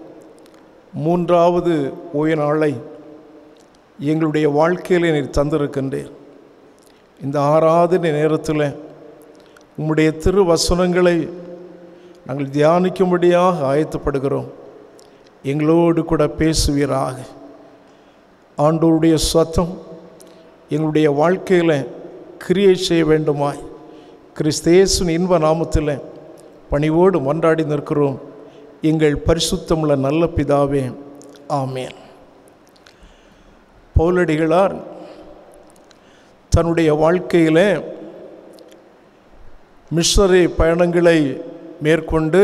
E: மூன்றாவது ஓய நாளை எங்களுடைய வாழ்க்கையில் நீர் தந்திருக்கின்றேன் இந்த ஆராதனை நேரத்தில் உம்முடைய திரு வசனங்களை நாங்கள் தியானிக்கும்படியாக ஆயத்தப்படுகிறோம் எங்களோடு கூட பேசுவீராக ஆண்டோருடைய சத்தம் எங்களுடைய வாழ்க்கையில் கிரியை செய்ய வேண்டுமாய் கிறிஸ்தேசுன் இன்ப நாமத்தில் பணிவோடு மன்றாடி நிற்கிறோம் எங்கள் பரிசுத்தமுள்ள நல்ல பிதாவே ஆமேன் பௌலடிகளார் தன்னுடைய வாழ்க்கையில் மிஷனரி பயணங்களை மேற்கொண்டு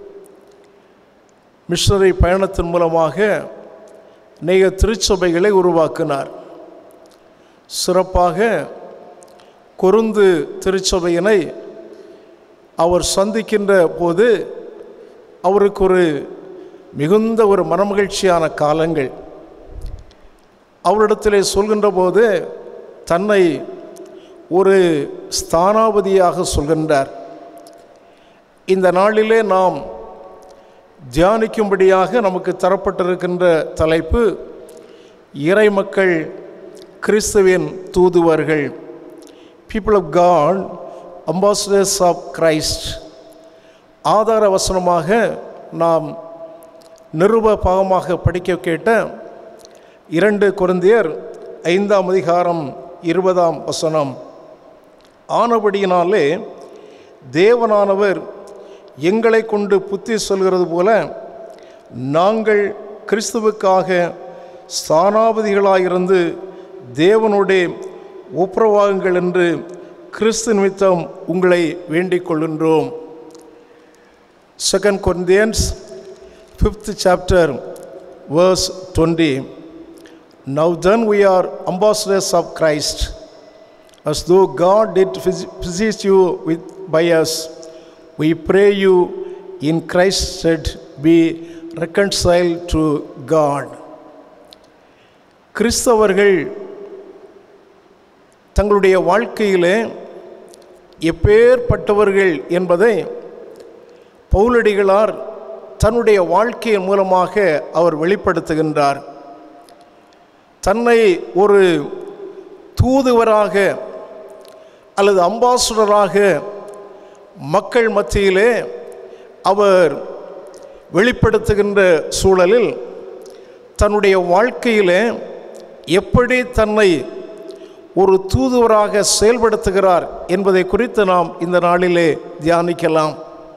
E: மிஷனரி பயணத்தின் மூலமாக அநேக திருச்சபைகளை உருவாக்கினார் சிறப்பாக கொருந்து திருச்சபையினை அவர் சந்திக்கின்ற போது அவருக்கு ஒரு மிகுந்த ஒரு மனமகிழ்ச்சியான காலங்கள் அவரிடத்திலே சொல்கின்ற போது தன்னை ஒரு ஸ்தானாபதியாக சொல்கின்றார் இந்த நாளிலே நாம் தியானிக்கும்படியாக நமக்கு தரப்பட்டிருக்கின்ற தலைப்பு இறைமக்கள் கிறிஸ்துவின் தூதுவர்கள் people of God ambassadors of Christ ஆதார வசனமாக நாம் நிருப பாகமாக படிக்க கேட்ட இரண்டு குருந்தியர் ஐந்தாம் அதிகாரம் இருபதாம் வசனம் ஆனபடியினாலே தேவனானவர் எங்களை கொண்டு புத்தி சொல்கிறது போல நாங்கள் கிறிஸ்துவுக்காக ஸ்தானாபதிகளாயிருந்து தேவனுடைய ஒப்புரவாகுங்கள் என்று கிறிஸ்து நிமித்தம் உங்களை வேண்டிக் கொள்கின்றோம் second Corinthians fifth chapter verse twenty now then we are ambassadors of Christ as though God did visit you with by us we pray you in Christ said be reconciled to God கிறிஸ்தவர்கள் தங்களுடைய வாழ்க்கையிலே எப்பேற்பட்டவர்கள் என்பதை பவுலடிகளார் தன்னுடைய வாழ்க்கையின் மூலமாக அவர் வெளிப்படுத்துகின்றார் தன்னை ஒரு தூதுவராக அல்லது அம்பாசுடராக மக்கள் மத்தியிலே அவர் வெளிப்படுத்துகின்ற சூழலில் தன்னுடைய வாழ்க்கையில் எப்படி தன்னை ஒரு தூதுவராக செயல்படுத்துகிறார் என்பதை குறித்து நாம் இந்த நாளிலே தியானிக்கலாம்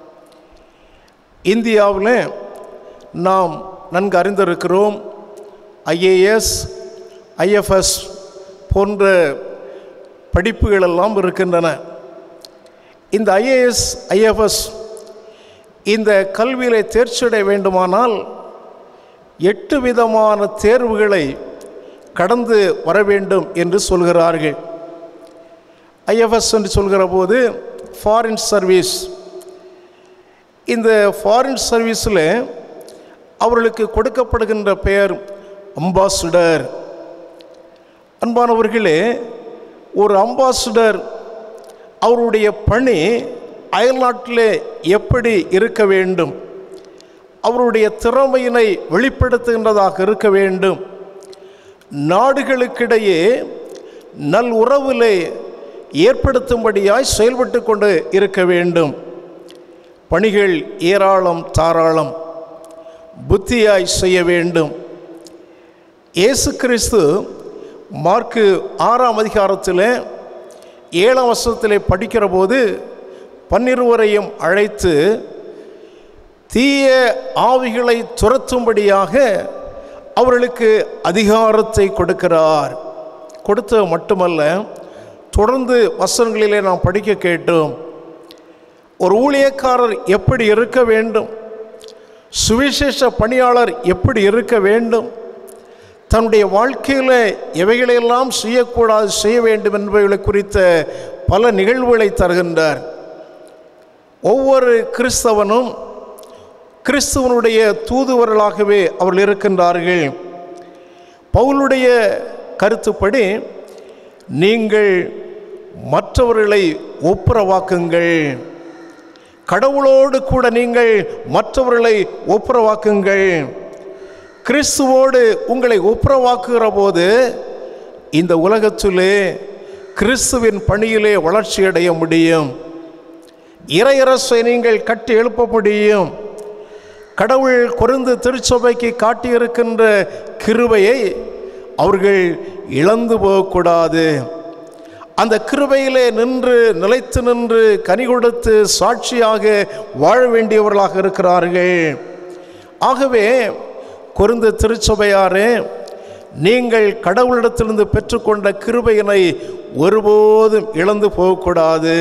E: இந்தியாவில் நாம் நன்கு அறிந்திருக்கிறோம் ஐஏஎஸ் ஐஎஃப்எஸ் போன்ற படிப்புகள் எல்லாம் இருக்கின்றன இந்த ஐஏஎஸ் ஐஎஃப்எஸ் இந்த கல்வியில் தேர்ச்சியடைய வேண்டுமானால் எட்டு விதமான தேர்வுகளை கடந்து வர வேண்டும் என்று சொல்கிறார்கள் ஐஎஃப்எஸ் என்று சொல்கிற போது ஃபாரின் சர்வீஸ் இந்த ஃபாரின் சர்வீஸில் அவர்களுக்கு கொடுக்கப்படுகின்ற பெயர் அம்பாசிடர் அன்பானவர்களே ஒரு அம்பாசிடர் அவருடைய பணி அயல்நாட்டிலே எப்படி இருக்க வேண்டும் அவருடைய திறமையினை வெளிப்படுத்துகின்றதாக இருக்க வேண்டும் நாடுகளுக்கிடையே நல் உறவிலே ஏற்படுத்தும்படியாய் செயல்பட்டு கொண்டு இருக்க வேண்டும் பணிகள் ஏராளம் தாராளம் புத்தியாய் செய்ய வேண்டும் இயேசு கிறிஸ்து மார்க்கு ஆறாம் அதிகாரத்தில் ஏழாம் வருஷத்தில் படிக்கிற போது பன்னிருவரையும் அழைத்து தீய ஆவிகளை துரத்தும்படியாக அவர்களுக்கு அதிகாரத்தை கொடுக்கிறார் கொடுத்தது மட்டுமல்ல தொடர்ந்து வசனங்களிலே நாம் படிக்க கேட்டோம் ஒரு ஊழியக்காரர் எப்படி இருக்க வேண்டும் சுவிசேஷ பணியாளர் எப்படி இருக்க வேண்டும் தன்னுடைய வாழ்க்கையில் எவைகளையெல்லாம் செய்யக்கூடாது செய்ய வேண்டும் என்பவைகளை குறித்த பல நிகழ்வுகளை தருகின்றார் ஒவ்வொரு கிறிஸ்தவனும் கிறிஸ்துவனுடைய தூதுவர்களாகவே அவர்கள் இருக்கின்றார்கள் பவுலுடைய கருத்துப்படி நீங்கள் மற்றவர்களை ஒப்புரவாக்குங்கள் கடவுளோடு கூட நீங்கள் மற்றவர்களை ஒப்புரவாக்குங்கள் கிறிஸ்துவோடு உங்களை ஒப்புரவாக்குகிற போது இந்த உலகத்திலே கிறிஸ்துவின் பணியிலே வளர்ச்சி அடைய முடியும் இறையரசை நீங்கள் கட்டி எழுப்ப முடியும் கடவுள் கொருந்து திருச்சபைக்கு காட்டியிருக்கின்ற கிருபையை அவர்கள் இழந்து போகக்கூடாது அந்த கிருபையிலே நின்று நிலைத்து நின்று கனி கொடுத்து சாட்சியாக வாழ வேண்டியவர்களாக இருக்கிறார்கள் ஆகவே கொருந்து திருச்சபையாரே நீங்கள் கடவுளிடத்திலிருந்து பெற்றுக்கொண்ட கிருபையினை ஒருபோதும் இழந்து போகக்கூடாது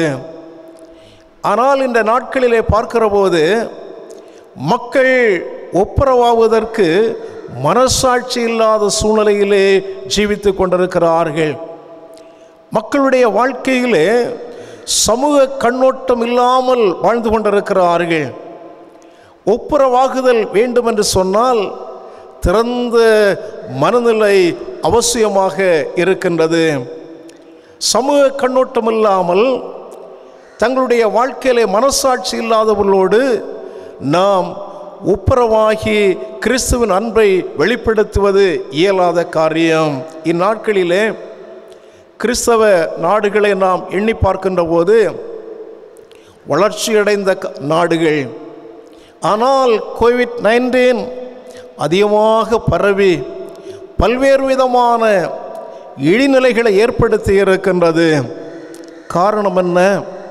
E: ஆனால் இந்த நாட்களிலே பார்க்கிற போது மக்கள் ஒப்புரவாவதற்கு மனசாட்சி இல்லாத சூழ்நிலையிலே ஜீவித்து கொண்டிருக்கிறார்கள் மக்களுடைய வாழ்க்கையிலே சமூக கண்ணோட்டம் இல்லாமல் வாழ்ந்து கொண்டிருக்கிறார்கள் ஒப்புரவாகுதல் வேண்டும் என்று சொன்னால் திறந்த மனநிலை அவசியமாக இருக்கின்றது சமூக கண்ணோட்டம் இல்லாமல் தங்களுடைய வாழ்க்கையிலே மனசாட்சி இல்லாதவர்களோடு நாம் ஒப்புரவாகி கிறிஸ்துவின் அன்பை வெளிப்படுத்துவது இயலாத காரியம் இந்நாட்களிலே கிறிஸ்தவ நாடுகளை நாம் எண்ணி பார்க்கின்ற போது வளர்ச்சியடைந்த க- நாடுகள் ஆனால் கோவிட் நைன்டீன் அதிகமாக பரவி பல்வேறு விதமான இழிநிலைகளை ஏற்படுத்தி இருக்கின்றது காரணம் என்ன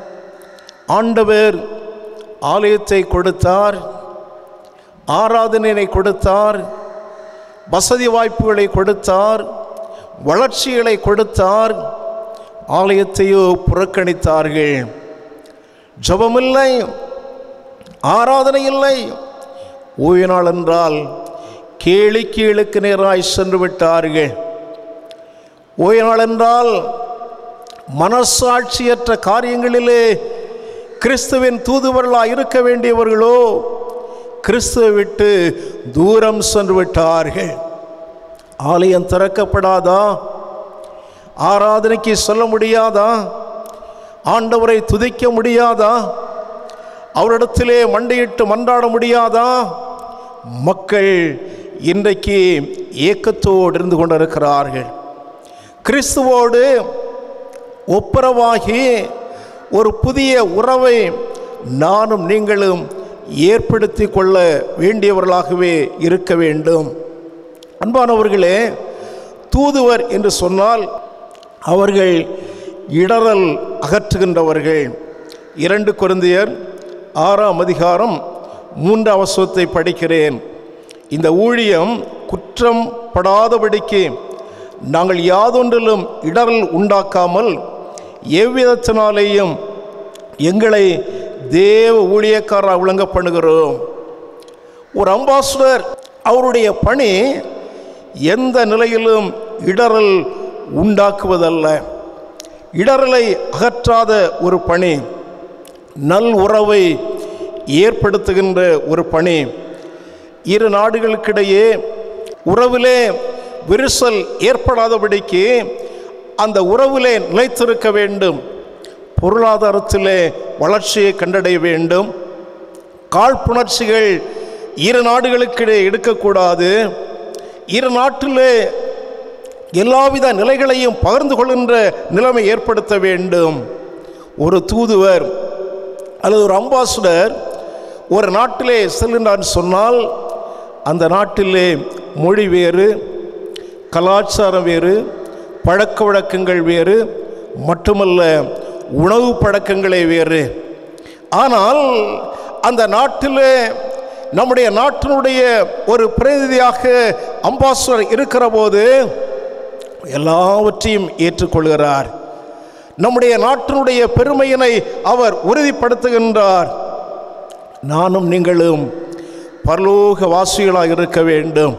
E: ஆண்டவர் ஆலயத்தை கொடுத்தார் ஆராதனையை கொடுத்தார் வசதி வாய்ப்புகளை கொடுத்தார் வளர்ச்சிகளை கொடுத்தார் ஆலயத்தையோ புறக்கணித்தார்கள் ஜபமில்லை ஆராதனை இல்லை ஓய்வு நாள் என்றால் கேலி கீழுக்கு நேராய் சென்று விட்டார்கள் ஓய்வு நாள் என்றால் மனசாட்சியற்ற காரியங்களிலே கிறிஸ்துவின் தூதுவர்களாக இருக்க வேண்டியவர்களோ கிறிஸ்துவை விட்டு தூரம் சென்று விட்டார்கள் ஆலயம் திறக்கப்படாதா ஆராதனைக்கு சொல்ல முடியாதா ஆண்டவரை துதிக்க முடியாதா அவரிடத்திலே மண்டையிட்டு மன்றாட முடியாதா மக்கள் இன்றைக்கு ஏக்கத்தோடு இருந்து கொண்டிருக்கிறார்கள் கிறிஸ்துவோடு ஒப்புரவாகி ஒரு புதிய உறவை நானும் நீங்களும் ஏற்படுத்தி கொள்ள வேண்டியவர்களாகவே இருக்க வேண்டும் அன்பானவர்களே தூதுவர் என்று சொன்னால் அவர்கள் இடரல் அகற்றுகின்றவர்கள் இரண்டு குருந்தியர் ஆறாம் அதிகாரம் மூன்றாம் வசனத்தை படிக்கிறேன் இந்த ஊழியம் குற்றம் படாதபடிக்கு நாங்கள் யாதொன்றிலும் இடரல் உண்டாக்காமல் எவ்விதத்தினாலேயும் எங்களை தேவ ஊழியக்காரராக விளங்க பண்ணுகிறோம் ஒரு அம்பாசிடர் அவருடைய பணி எந்த நிலையிலும் இடரல் உண்டாக்குவதல்ல இடரலை அகற்றாத ஒரு பணி நல் உறவை ஏற்படுத்துகின்ற ஒரு பணி இரு நாடுகளுக்கிடையே உறவிலே விரிசல் ஏற்படாதபடிக்கு அந்த உறவிலே நிலைத்திருக்க வேண்டும் பொருளாதாரத்திலே வளர்ச்சியை கண்டடைய வேண்டும் காழ்ப்புணர்ச்சிகள் இரு நாடுகளுக்கிடையே எடுக்கக்கூடாது இரு நாட்டிலே எல்லாவித நிலைகளையும் பகிர்ந்து கொள்கின்ற நிலைமை ஏற்படுத்த வேண்டும் ஒரு தூதுவர் அல்லது ஒரு அம்பாசிடர் ஒரு நாட்டிலே செல்கின்றான் சொன்னால் அந்த நாட்டிலே மொழி வேறு கலாச்சாரம் வேறு பழக்க வழக்கங்கள் வேறு மட்டுமல்ல உணவு பழக்கங்களே வேறு ஆனால் அந்த நாட்டிலே நம்முடைய நாட்டினுடைய ஒரு பிரதிநிதியாக அம்பாசிடர் இருக்கிற போது எல்லாவற்றையும் ஏற்றுக்கொள்கிறார் நம்முடைய நாட்டினுடைய பெருமையினை அவர் உறுதிப்படுத்துகின்றார் நானும் நீங்களும் பரலோக வாசிகளாக இருக்க வேண்டும்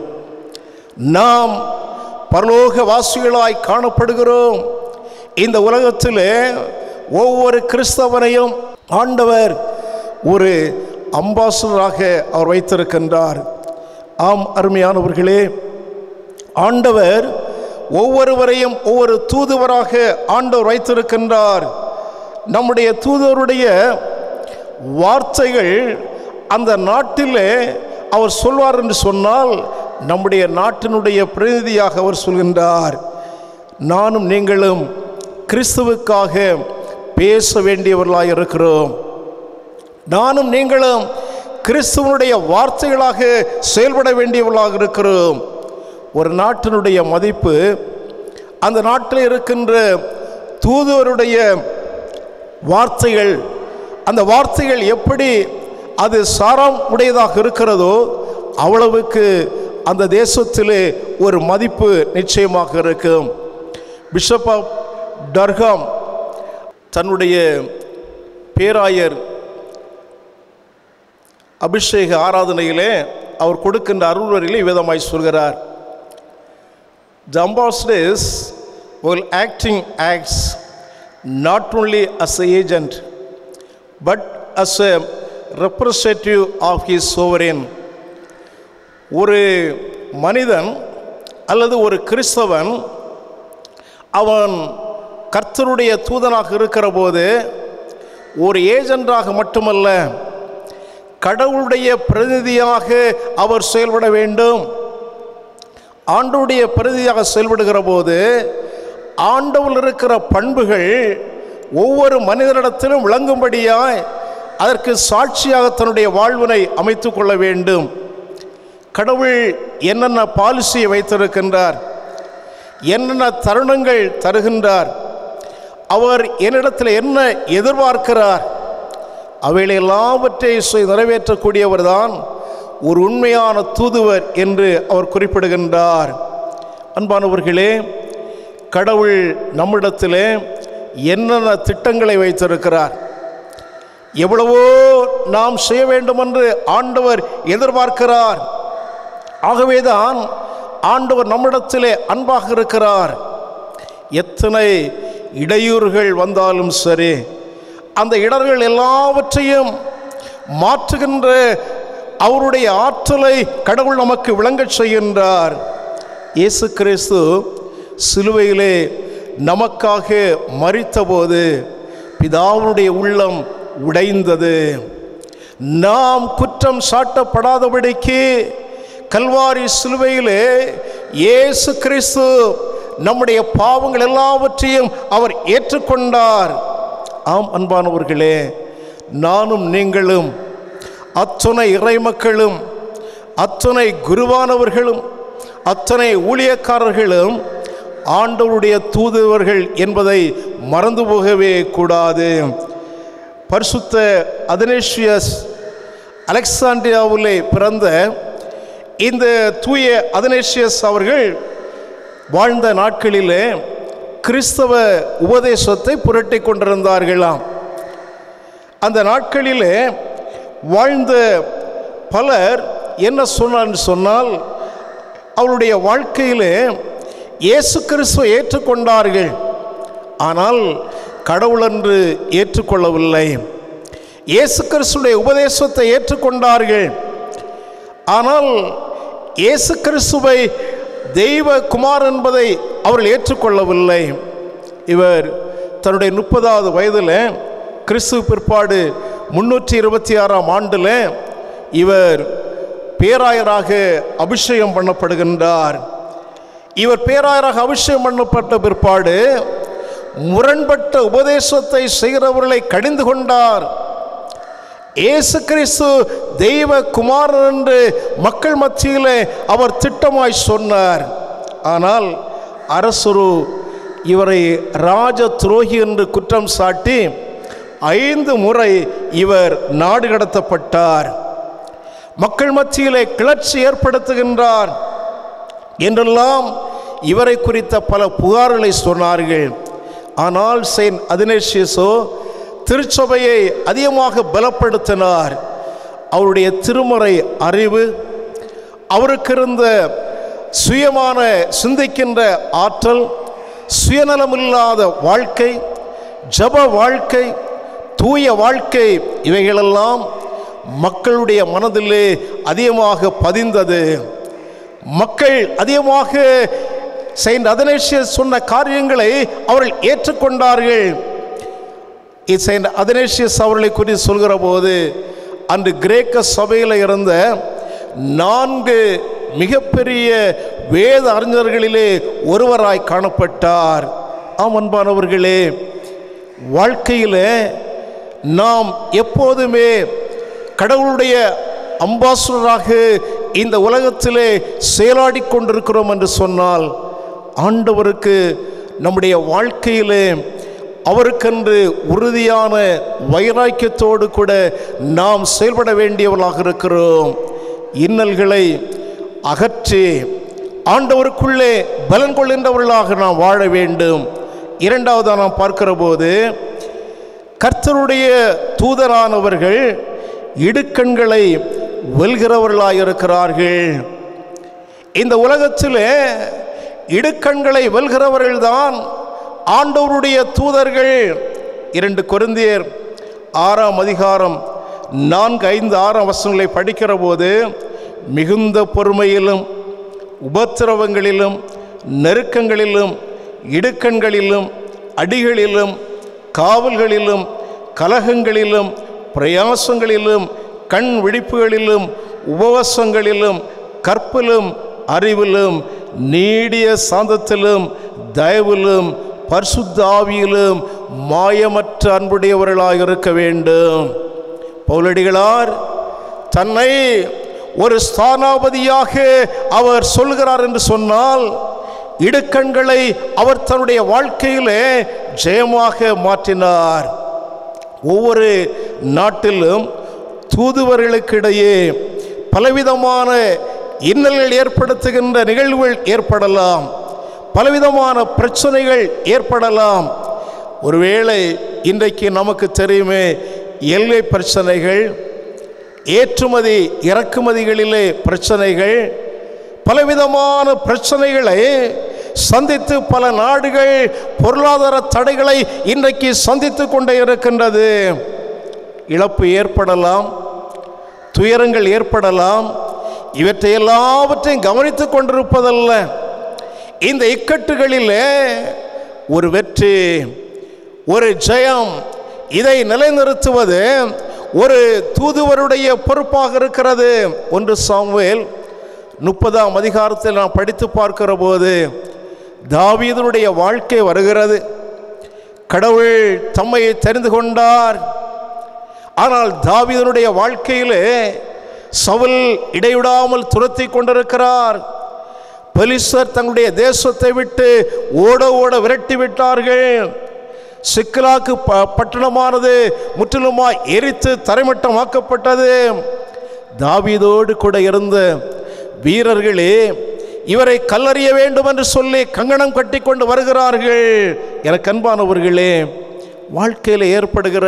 E: நாம் பரலோக வாசிகளாய் காணப்படுகிறோம் இந்த உலகத்திலே ஒவ்வொரு கிறிஸ்தவனையும் ஆண்டவர் ஒரு அம்பாசடராக அவர் வைத்திருக்கின்றார் ஆம் அருமையானவர்களே ஆண்டவர் ஒவ்வொருவரையும் ஒவ்வொரு தூதுவராக ஆண்டவர் வைத்திருக்கின்றார் நம்முடைய தூதுவருடைய வார்த்தைகள் அந்த நாட்டிலே அவர் சொல்வார் என்று சொன்னால் நம்முடைய நாட்டினுடைய பிரதிநிதியாக அவர் சொல்கின்றார் நானும் நீங்களும் கிறிஸ்துவுக்காக பேச வேண்டியவர்களாக இருக்கிறோம் நானும் நீங்களும் கிறிஸ்துவனுடைய வார்த்தைகளாக செயல்பட வேண்டியவர்களாக இருக்கிறோம் ஒரு நாட்டினுடைய மதிப்பு அந்த நாட்டில் இருக்கின்ற தூதுவருடைய வார்த்தைகள் அந்த வார்த்தைகள் எப்படி அது சாரம் உடையதாக இருக்கிறதோ அவ்வளவுக்கு அந்த தேசத்திலே ஒரு மதிப்பு நிச்சயமாக இருக்கும் பிஷப் ஆஃப் டர்காம் தன்னுடைய பேராயர் அபிஷேக ஆராதனையிலே அவர் கொடுக்கின்ற அருள்வரிலே விதமாய் சொல்கிறார் The ambassadors while acting acts not only as an agent but as a representative of his sovereign. ஒரு மனிதன் அல்லது ஒரு கிறிஸ்தவன் அவன் கர்த்தருடைய தூதனாக இருக்கிற போது ஒரு ஏஜென்டாக மட்டுமல்ல கடவுளுடைய பிரதிநிதியாக அவர் செயல்பட வேண்டும் ஆண்டவருடைய பிரதியாக செயல்படுகிற போது ஆண்டவில் இருக்கிற பண்புகள் ஒவ்வொரு மனிதனிடத்திலும் விளங்கும்படியாய் அதற்கு சாட்சியாக தன்னுடைய வாழ்வினை அமைத்து கொள்ள வேண்டும் கடவுள் என்னென்ன பாலிசியை வைத்திருக்கின்றார் என்னென்ன தருணங்கள் தருகின்றார் அவர் என்னிடத்தில் என்ன எதிர்பார்க்கிறார் அவைகளை எல்லாவற்றையும் நிறைவேற்றக்கூடியவர் தான் ஒரு உண்மையான தூதுவர் என்று அவர் குறிப்பிடுகின்றார் அன்பானவர்களே கடவுள் நம்மிடத்திலே என்னென்ன திட்டங்களை வைத்திருக்கிறார் எவ்வளவோ நாம் செய்ய வேண்டும் என்று ஆண்டவர் எதிர்பார்க்கிறார் ஆகவேதான் ஆண்டவர் நம்மிடத்திலே அன்பாக இருக்கிறார் எத்தனை இடையூறுகள் வந்தாலும் சரி அந்த இடர்கள் எல்லாவற்றையும் மாற்றுகின்ற அவருடைய ஆற்றலை கடவுள் நமக்கு விளங்கச் செய்கின்றார் இயேசு கிறிஸ்து சிலுவையிலே நமக்காக மறித்தபோது பிதாவுடைய உள்ளம் உடைந்தது நாம் குற்றம் சாட்டப்படாதபடிக்கு கல்வாரி சிலுவையிலே இயேசு கிறிஸ்து நம்முடைய பாவங்கள் எல்லாவற்றையும் அவர் ஏற்றுக்கொண்டார் ஆம் அன்பானவர்களே நானும் நீங்களும் அத்துணை இறைமக்களும் அத்துணை குருவானவர்களும் அத்தனை ஊழியக்காரர்களும் ஆண்டவருடைய தூதுவர்கள் என்பதை மறந்து போகவே கூடாது பரிசுத்த அதனேஷியஸ் அலெக்சாண்டியாவிலே பிறந்த இந்த தூய அதனேஷியஸ் அவர்கள் வாழ்ந்த நாட்களிலே கிறிஸ்தவ உபதேசத்தை புரட்டி கொண்டிருந்தார்களாம் அந்த நாட்களிலே வாழ்ந்த பலர் என்ன சொன்னான்னு சொன்னால் அவருடைய வாழ்க்கையிலே இயேசு கிறிஸ்துவை ஏற்றுக்கொண்டார்கள் ஆனால் கடவுளென்று ஏற்றுக்கொள்ளவில்லை இயேசு கிறிஸ்துடைய உபதேசத்தை ஏற்றுக்கொண்டார்கள் ஆனால் இயேசு கிறிஸ்துவை தெய்வ குமார் என்பதை அவர்கள் ஏற்றுக்கொள்ளவில்லை இவர் தன்னுடைய முப்பதாவது வயதில் கிறிஸ்து பிற்பாடு முன்னூற்றி இருபத்தி ஆறாம் ஆண்டில் இவர் பேராயராக அபிஷேகம் பண்ணப்படுகின்றார் இவர் பேராயராக அபிஷேகம் பண்ணப்பட்ட பிற்பாடு முரண்பட்ட உபதேசத்தை செய்கிறவர்களை கடிந்து கொண்டார் இயேசு கிறிஸ்து தெய்வ குமாரன் என்று மக்கள் மத்தியிலே அவர் திட்டமாய் சொன்னார் ஆனால் அரசுரு இவரை ராஜ துரோகி என்று குற்றம் சாட்டி ஐந்து முறை இவர் நாடு கடத்தப்பட்டார் மக்கள் மத்தியிலே கிளர்ச்சி ஏற்படுத்துகின்றார் என்றெல்லாம் இவரை குறித்த பல புகார்களை சொன்னார்கள் ஆனால் செயின்ட் அதினேஷியஸோ திருச்சபையை அதிகமாக பலப்படுத்தினார் அவருடைய திருமறை அறிவு அவருக்கு இருந்த சுயமான சிந்திக்கின்ற ஆற்றல் சுயநலமில்லாத வாழ்க்கை ஜப வாழ்க்கை தூய வாழ்க்கை இவைகளெல்லாம் மக்களுடைய மனதிலே அதிகமாக பதிந்தது மக்கள் அதிகமாக செயின்ட் அதனேஷியஸ் சொன்ன காரியங்களை அவர்கள் ஏற்றுக்கொண்டார்கள் செயின்ட் அதனேஷியஸ் அவர்களை குறித்து சொல்கிற போது அன்று கிரேக்க சபையில் இருந்த நான்கு மிகப்பெரிய வேத அறிஞர்களிலே ஒருவராய் காணப்பட்டார் ஆம் அன்பானவர்களே வாழ்க்கையில் நாம் எப்போதுமே கடவுளுடைய அம்பாசுடராக இந்த உலகத்திலே செயலாடி கொண்டிருக்கிறோம் என்று சொன்னால் ஆண்டவருக்கு நம்முடைய வாழ்க்கையிலே அவருக்கென்று உறுதியான வைராக்கியத்தோடு கூட நாம் செயல்பட வேண்டியவர்களாக இருக்கிறோம் இன்னல்களை அகற்றி ஆண்டவருக்குள்ளே பலன் கொள்கின்றவர்களாக நாம் வாழ வேண்டும் இரண்டாவதாக நாம் பார்க்கிற போது கர்த்தருடைய தூதரானவர்கள் இடுக்கண்களை வெல்கிறவர்களாக இருக்கிறார்கள் இந்த உலகத்தில் இடுக்கண்களை வெல்கிறவர்கள்தான் ஆண்டவருடைய தூதர்கள் இரண்டு கொருந்தியர் ஆறாம் அதிகாரம் நான்கு ஐந்து ஆறாம் வசனங்களை படிக்கிற போது மிகுந்த பொறுமையிலும் உபத்திரவங்களிலும் நெருக்கங்களிலும் இடுக்கண்களிலும் அடிகளிலும் காவல்களிலும் கலகங்களிலும் பிரயாசங்களிலும் கண் விழிப்புகளிலும் உபவாசங்களிலும் கற்பிலும் அறிவிலும் நீடிய சாந்தத்திலும் தயவிலும் பரிசுத்த ஆவியிலும் மாயமற்ற அன்புடையவர்களாக இருக்க வேண்டும் பவுலடிகளார் தன்னை ஒரு ஸ்தானாபதியாக அவர் சொல்கிறார் என்று சொன்னால் இடுக்கண்களை அவர் தன்னுடைய வாழ்க்கையிலே ஜெயமாக மாற்றினார் ஒவ்வொரு நாட்டிலும் தூதுவர்களுக்கிடையே பலவிதமான இன்னல்கள் ஏற்படுத்துகின்ற நிகழ்வுகள் ஏற்படலாம் பலவிதமான பிரச்சனைகள் ஏற்படலாம் ஒருவேளை இன்றைக்கு நமக்கு தெரியுமே எல்லை பிரச்சனைகள் ஏற்றுமதி இறக்குமதிகளிலே பிரச்சனைகள் பலவிதமான பிரச்சனைகளை சந்தித்து பல நாடுகள் பொருளாதார தடைகளை இன்றைக்கு சந்தித்து கொண்டே இருக்கின்றது இழப்பு ஏற்படலாம் துயரங்கள் ஏற்படலாம் இவற்றை எல்லாவற்றையும் கவனித்து கொண்டிருப்பதல்ல இந்த இக்கட்டுகளிலே ஒரு வெற்றி ஒரு ஜெயம் இதை நிலைநிறுத்துவது ஒரு தூதுவருடைய பொறுப்பாக இருக்கிறது ஒன்று சாமுவேல் முப்பதாம் அதிகாரத்தில் நாம் படித்து பார்க்கிற போது தாவீதனுடைய வாழ்க்கை வருகிறது கடவுள் தம்மை தெரிந்து கொண்டார் ஆனால் தாவீதனுடைய வாழ்க்கையிலே சவுல் இடைவிடாமல் துரத்தி கொண்டிருக்கிறார் பெலிஸ்தர் தங்களுடைய தேசத்தை விட்டு ஓட ஓட விரட்டி விட்டார்கள் சிக்கலாக்கு ப பட்டணமானது முற்றிலுமாய் எரித்து தரைமட்டமாக்கப்பட்டது தாவீதோடு கூட இருந்த வீரர்களே இவரை கல்லறிய வேண்டும் என்று சொல்லி கங்கணம் கட்டி கொண்டு வருகிறார்கள் எனக்கு அன்பானவர்களே வாழ்க்கையில் ஏற்படுகிற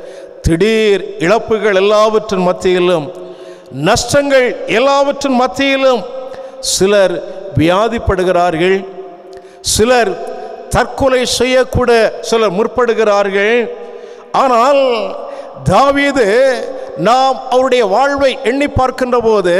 E: திடீர் இழப்புகள் எல்லாவற்றின் மத்தியிலும் நஷ்டங்கள் எல்லாவற்றின் மத்தியிலும் சிலர் வியாதிப்படுகிறார்கள் சிலர் தற்கொலை செய்யக்கூட சிலர் முற்படுகிறார்கள் ஆனால் தாவீது நாம் அவருடைய வாழ்வை எண்ணி பார்க்கின்ற போது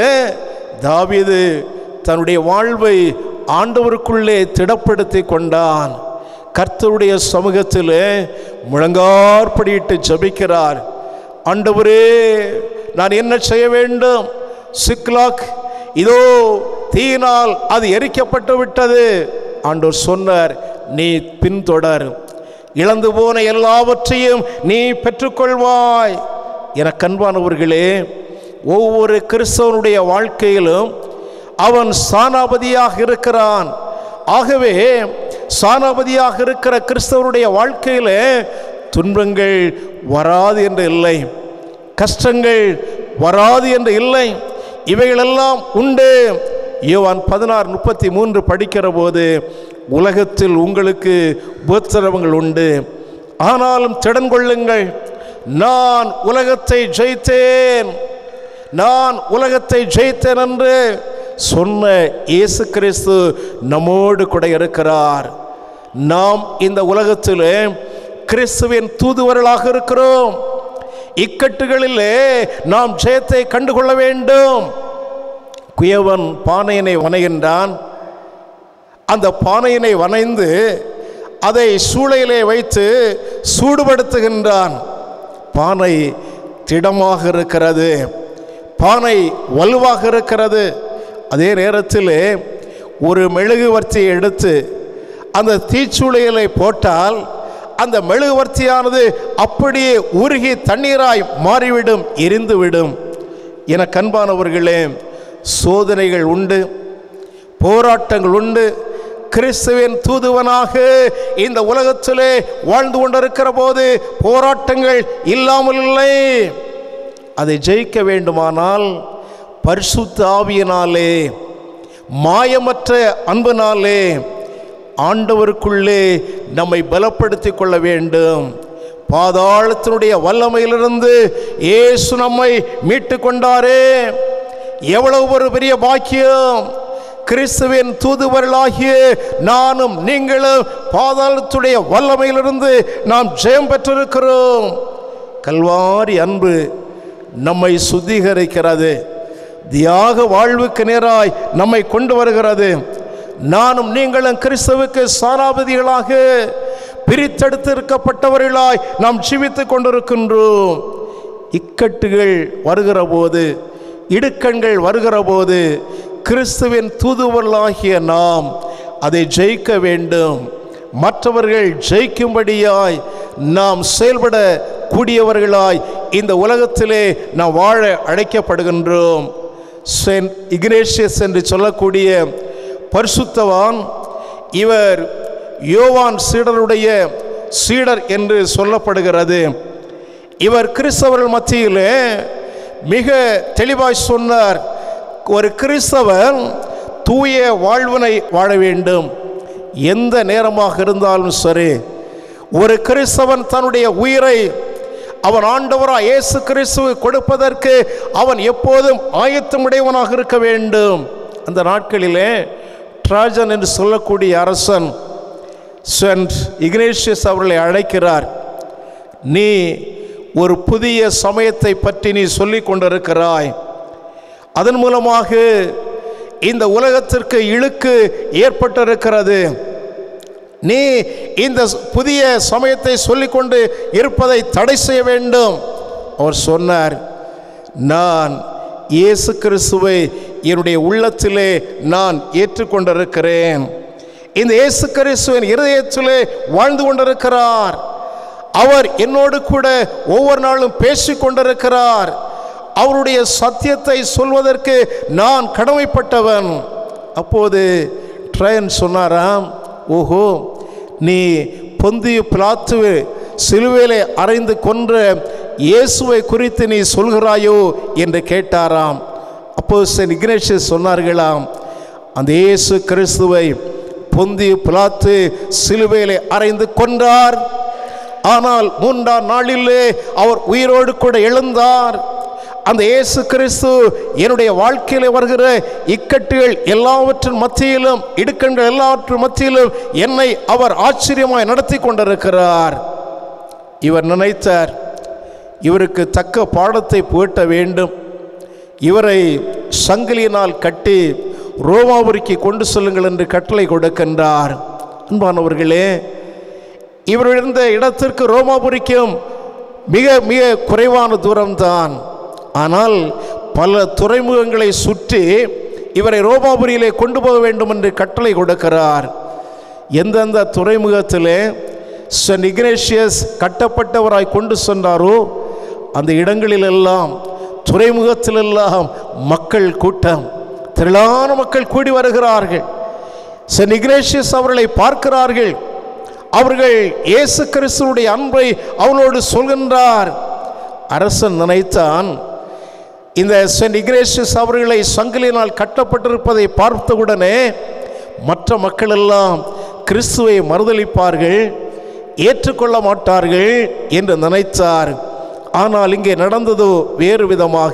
E: தாவீது தன்னுடைய வாழ்வை ஆண்டவருக்குள்ளே திடப்படுத்தி கொண்டான் கர்த்தருடைய சமூகத்தில் முழங்கார்படியிட்டு ஜபிக்கிறார் ஆண்டவரே நான் என்ன செய்ய வேண்டும் சிக்லாக் இதோ தீயினால் அது எரிக்கப்பட்டு விட்டது ஆண்டவர் சொன்னார் நீ பின்தொடர் இழந்து போன எல்லாவற்றையும் நீ பெற்றுக்கொள்வாய் என கண்பானவர்களே ஒவ்வொரு கிறிஸ்தவனுடைய வாழ்க்கையிலும் அவன் சானாபதியாக இருக்கிறான் ஆகவே சானாபதியாக இருக்கிற கிறிஸ்தவனுடைய வாழ்க்கையில் துன்பங்கள் வராது என்று இல்லை கஷ்டங்கள் வராது என்று இல்லை இவைகளெல்லாம் உண்டு யோவான் பதினாறு முப்பத்தி மூன்று படிக்கிற போது உலகத்தில் உங்களுக்கு உபத்திரவங்கள் உண்டு ஆனாலும் திடன் கொள்ளுங்கள் நான் உலகத்தை ஜெயித்தேன் நான் உலகத்தை ஜெயித்தேன் என்று சொன்ன இயேசு கிறிஸ்து நம்மோடு கூட இருக்கிறார் நாம் இந்த உலகத்திலே கிறிஸ்துவின் தூதுவர்களாக இருக்கிறோம் இக்கட்டுகளிலே நாம் ஜெயத்தை கண்டுகொள்ள வேண்டும் குயவன் பானையினை வணைகின்றான் அந்த பானையினை வனைந்து அதை சூளையிலே வைத்து சூடுபடுத்துகின்றான் பானை திடமாக இருக்கிறது பானை வலுவாக இருக்கிறது அதே நேரத்தில் ஒரு மெழுகுவர்த்தியை எடுத்து அந்த தீச்சூளையிலை போட்டால் அந்த மெழுகுவர்த்தியானது அப்படியே உருகி தண்ணீராய் மாறிவிடும் எரிந்துவிடும் என கண்பானவர்களே சோதனைகள் உண்டு போராட்டங்கள் உண்டு கிறிஸ்துவின் தூதுவனாக இந்த உலகத்திலே வாழ்ந்து கொண்டிருக்கிற போது போராட்டங்கள் இல்லாமல் இல்லை அதை ஜெயிக்க வேண்டுமானால் பரிசுத்த ஆவியினாலே மாயமற்ற அன்பினாலே ஆண்டவருக்குள்ளே நம்மை பலப்படுத்திக் கொள்ள வேண்டும் பாதாளத்தினுடைய வல்லமையிலிருந்து இயேசு நம்மை மீட்டு கொண்டாரே எவ்வளவு ஒரு பெரிய பாக்கியம் கிறிஸ்துவின் தூதுவர்களாகிய நானும் நீங்களும் பாதாளத்துடைய வல்லமையிலிருந்து நாம் ஜெயம் பெற்றிருக்கிறோம் கல்வாரி அன்பு நம்மை சுத்திகரிக்கிறது தியாக வாழ்வுக்கு நேராய் நம்மை கொண்டு வருகிறது நானும் நீங்களும் கிறிஸ்துவுக்கு சாராபதிகளாக பிரித்தெடுத்திருக்கப்பட்டவர்களாய் நாம் ஜீவித்துக் கொண்டிருக்கின்றோம் இக்கட்டுகள் வருகிற போது இடுக்கண்கள் வருகிற போது கிறிஸ்துவின் தூதுவர்களாகிய நாம் அதை ஜெயிக்க வேண்டும் மற்றவர்கள் ஜெயிக்கும்படியாய் நாம் செயல்பட கூடியவர்களாய் இந்த உலகத்திலே நாம் வாழ அழைக்கப்படுகின்றோம் சென்ட் இக்னேஷியஸ் என்று சொல்லக்கூடிய பரிசுத்தவான் இவர் யோவான் சீடருடைய சீடர் என்று சொல்லப்படுகிறது இவர் கிறிஸ்தவர்கள் மத்தியிலே மிக தெளிவாய் சொன்னார் ஒரு கிறிஸ்தவன் தூய வாழ்வினை வாழ வேண்டும் எந்த நேரமாக இருந்தாலும் சரி ஒரு கிறிஸ்தவன் தன்னுடைய உயிரை அவன் ஆண்டவராக இயேசு கிறிஸ்துவை கொடுப்பதற்கு அவன் எப்போதும் ஆயத்தமுடையவனாக இருக்க வேண்டும் அந்த நாட்களிலே ட்ராஜன் என்று சொல்லக்கூடிய அரசன் சென்ட் இக்னேஷியஸ் அவர்களை அழைக்கிறார் நீ ஒரு புதிய சமயத்தை பற்றி நீ சொல்லிக் கொண்டிருக்கிறாய் அதன் மூலமாக இந்த உலகத்திற்கு இழுக்கு ஏற்பட்டிருக்கிறது நீ இந்த புதிய சமயத்தை சொல்லிக்கொண்டு இருப்பதை தடை செய்ய வேண்டும் அவர் சொன்னார் நான் இயேசு கிறிஸ்துவை என்னுடைய உள்ளத்திலே நான் ஏற்றுக்கொண்டிருக்கிறேன் இந்த இயேசு கிறிஸ்துவின் இருதயத்திலே வாழ்ந்து கொண்டிருக்கிறார் அவர் என்னோடு கூட ஒவ்வொரு நாளும் பேசிக் கொண்டிருக்கிறார் அவருடைய சத்தியத்தை சொல்வதற்கு நான் கடமைப்பட்டவன் அப்போது ட்ரைன்னு சொன்னாராம் ஓஹோ நீ பொந்திய பிளாத்து சிலுவையிலே அறைந்து கொன்ற இயேசுவை குறித்து நீ சொல்கிறாயோ என்று கேட்டாராம் அப்போ சென் இக்னேஷியஸ் சொன்னார்களாம் அந்த இயேசு கிறிஸ்துவை பொந்திய பிளாத்து சிலுவையிலே அறைந்து கொன்றார் ஆனால் மூன்றாம் நாளிலே அவர் உயிரோடு கூட எழுந்தார் அந்த இயேசு கிறிஸ்து என்னுடைய வாழ்க்கையில் வருகிற இக்கட்டுகள் எல்லாவற்றின் மத்தியிலும் இடுக்கண்கள் எல்லாவற்றின் மத்தியிலும் என்னை அவர் ஆச்சரியமாய் நடத்தி கொண்டிருக்கிறார் இவர் நினைத்தார் இவருக்கு தக்க பாடத்தை புகட்ட வேண்டும் இவரை சங்கிலியினால் கட்டி ரோமாபுரிக்கு கொண்டு செல்லுங்கள் என்று கட்டளை கொடுக்கின்றார் அன்பானவர்களே இவர் இருந்த இடத்திற்கு ரோமாபுரிக்கும் மிக மிக குறைவான தூரம்தான் ஆனால் பல துறைமுகங்களை சுற்றி இவரை ரோமாபுரியிலே கொண்டு போக வேண்டும் என்று கட்டளை கொடுக்கிறார் எந்தெந்த துறைமுகத்திலே சென்ட் இக்னேஷியஸ் கட்டப்பட்டவராய் கொண்டு சென்றாரோ அந்த இடங்களிலெல்லாம் துறைமுகத்திலெல்லாம் மக்கள் கூட்டம் திரளான மக்கள் கூடி வருகிறார்கள் சென்ட் இக்னேஷியஸ் அவர்களை பார்க்கிறார்கள் அவர்கள் இயேசு கிறிஸ்துவுடைய அன்பை அவளோடு சொல்கின்றார் அரசன் நினைத்தான் இந்த சென்ட் இக்னேஷியஸ் அவர்களை சங்கிலினால் கட்டப்பட்டிருப்பதை பார்த்தவுடனே மற்ற மக்கள் எல்லாம் கிறிஸ்துவை மறுதளிப்பார்கள் ஏற்றுக்கொள்ள மாட்டார்கள் என்று நினைத்தார் ஆனால் இங்கே நடந்ததோ வேறு விதமாக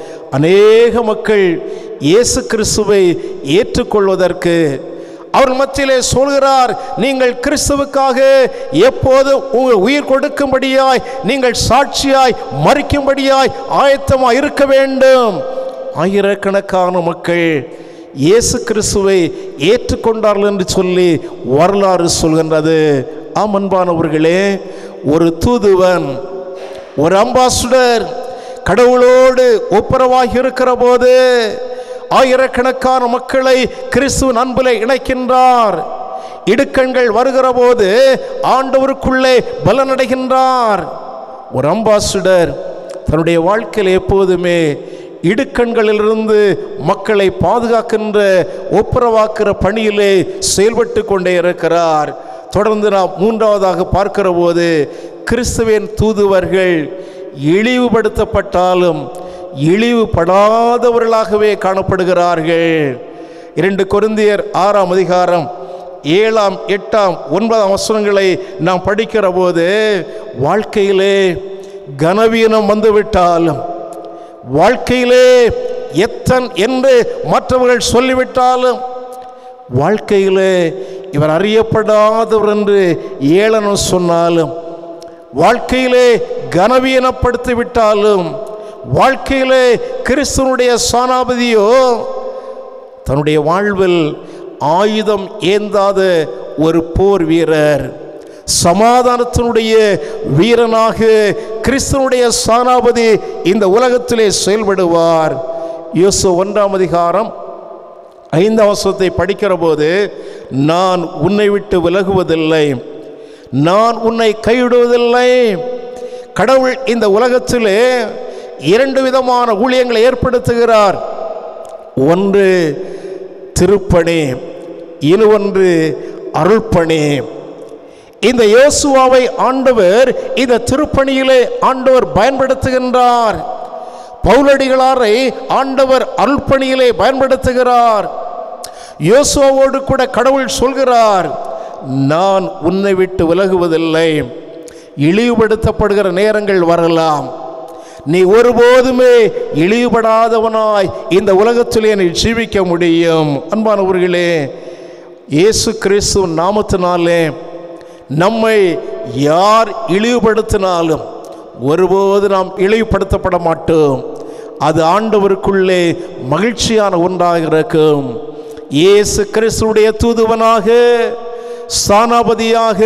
E: அநேக மக்கள் இயேசு கிறிஸ்துவை ஏற்றுக்கொள்வதற்கு அவர் மத்தியிலே சொல்கிறார் நீங்கள் கிறிஸ்துவுக்காக எப்போது உங்கள் உயிர் கொடுக்கும்படியாய் நீங்கள் சாட்சியாய் மறிக்கும்படியாய் ஆயத்தமாய் இருக்க வேண்டும் ஆயிரக்கணக்கான மக்கள் இயேசு கிறிஸ்துவை ஏற்றுக்கொண்டார்கள் என்று சொல்லி வரலாறு சொல்கின்றது ஆம் அன்பானவர்களே ஒரு தூதுவன் ஒரு அம்பாசுடர் கடவுளோடு ஒப்புரவாகி இருக்கிற போது ஆயிரக்கணக்கான மக்களை கிறிஸ்துவின் அன்பிலே இணைக்கின்றார் இடுக்கண்கள் வருகிற போது ஆண்டவருக்குள்ளே பலனடைகின்றார் ஒரு அம்பாசிடர் தன்னுடைய வாழ்க்கையில் எப்போதுமே இடுக்கண்களிலிருந்து மக்களை பாதுகாக்கின்ற ஒப்புரவாக்குற பணியிலே செயல்பட்டு கொண்டே இருக்கிறார் தொடர்ந்து நாம் மூன்றாவதாக பார்க்கிற போது கிறிஸ்துவின் தூதுவர்கள் இழிவுபடுத்தப்பட்டாலும் இழிவுபடாதவர்களாகவே காணப்படுகிறார்கள் இரண்டு கொருந்தியர் ஆறாம் அதிகாரம் ஏழாம் எட்டாம் ஒன்பதாம் வசனங்களை நாம் படிக்கிற போது வாழ்க்கையிலே கனவீனம் வந்துவிட்டாலும் வாழ்க்கையிலே எத்தன் என்று மற்றவர்கள் சொல்லிவிட்டாலும் வாழ்க்கையிலே இவர் அறியப்படாதவர் என்று ஏளனம் சொன்னாலும் வாழ்க்கையிலே கனவீனப்படுத்தி விட்டாலும் வாழ்க்கையிலே கிறிஸ்துவனுடைய சானாபதியோ தன்னுடைய வாழ்வில் ஆயுதம் ஏந்தாத ஒரு போர் வீரர் சமாதானத்தினுடைய வீரனாக கிறிஸ்துவனுடைய சானாபதி இந்த உலகத்திலே செயல்படுவார் இயேசு ஒன்றாம் அதிகாரம் ஐந்தாம் வசனத்தை படிக்கிற போது நான் உன்னை விட்டு விலகுவதில்லை நான் உன்னை கைவிடுவதில்லை கடவுள் இந்த உலகத்திலே இரண்டு விதமான ஊழியங்களை ஏற்படுத்துகிறார் ஒன்று திருப்பணி இன்னொன்று அருள்பணி இந்த இயேசுவாவை ஆண்டவர் இந்த திருப்பணியிலே ஆண்டவர் பயன்படுத்துகின்றார் பவுலடிகளாரை ஆண்டவர் அருள்பணியிலே பயன்படுத்துகிறார் யோசுவாவோடு கூட கடவுள் சொல்கிறார் நான் உன்னை விட்டு விலகுவதில்லை இழிவுபடுத்தப்படுகிற நேரங்கள் வரலாம் நீ ஒருபோதுமே இழிவுபடாதவனாய் இந்த உலகத்திலே நீ ஜீவிக்க முடியும் அன்பானவர்களே இயேசு கிறிஸ்துவ நாமத்தினாலே நம்மை யார் இழிவுபடுத்தினாலும் ஒருபோது நாம் இழிவுபடுத்தப்பட மாட்டோம் அது ஆண்டவருக்குள்ளே மகிழ்ச்சியான ஒன்றாக இருக்கும் இயேசு கிறிஸ்துடைய தூதுவனாக ஸ்தானாபதியாக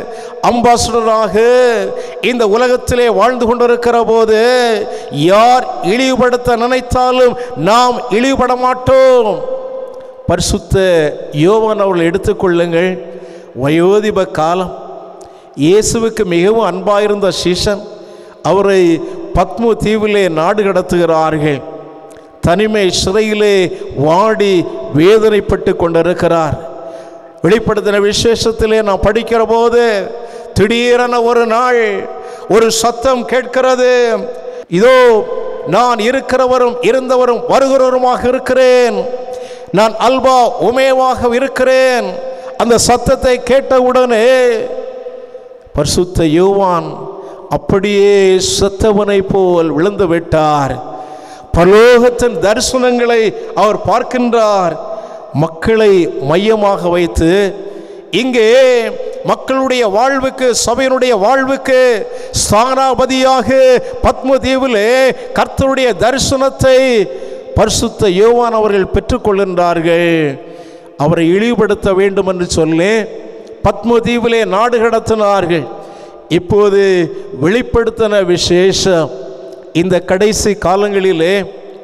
E: அம்பாசடராக இந்த உலகத்திலே வாழ்ந்து கொண்டிருக்கிற போது யார் இழிவுபடுத்த நினைத்தாலும் நாம் இழிவுபட மாட்டோம் பரிசுத்த யோவான் அவர்கள் எடுத்துக்கொள்ளுங்கள் வயோதிப காலம் இயேசுவுக்கு மிகவும் அன்பாயிருந்த சீசன் அவரை பத்மு தீவிலே நாடு கடத்துகிறார்கள் தனிமை சிறையிலே வாடி வேதனைப்பட்டு கொண்டிருக்கிறார் வெளிப்படுத்தின விசேஷத்திலே நாம் படிக்கிற போது திடீரென ஒரு நாள் ஒரு சத்தம் கேட்கிறது இதோ நான் இருக்கிறவரும் இருந்தவரும் வருகிறவருமாக இருக்கிறேன் நான் அல்பா உமேவாக இருக்கிறேன் அந்த சத்தத்தை கேட்டவுடனே பரிசுத்த யோவான் அப்படியே செத்தவனை போல் விழுந்து விட்டார் பரலோகத்தின் தரிசனங்களை அவர் பார்க்கின்றார் மக்களை மையமாக வைத்து இங்கே மக்களுடைய வாழ்வுக்கு சபையினுடைய வாழ்வுக்கு ஸ்தானாபதியாக பத்மதீவிலே கர்த்தருடைய தரிசனத்தை பரிசுத்த யோவான் அவர்கள் பெற்றுக்கொள்கின்றார்கள் அவரை இழிவுபடுத்த வேண்டும் என்று சொல்லி பத்மதீவிலே நாடு கடத்தினார்கள் இப்போது வெளிப்படுத்தின விசேஷம் இந்த கடைசி காலங்களிலே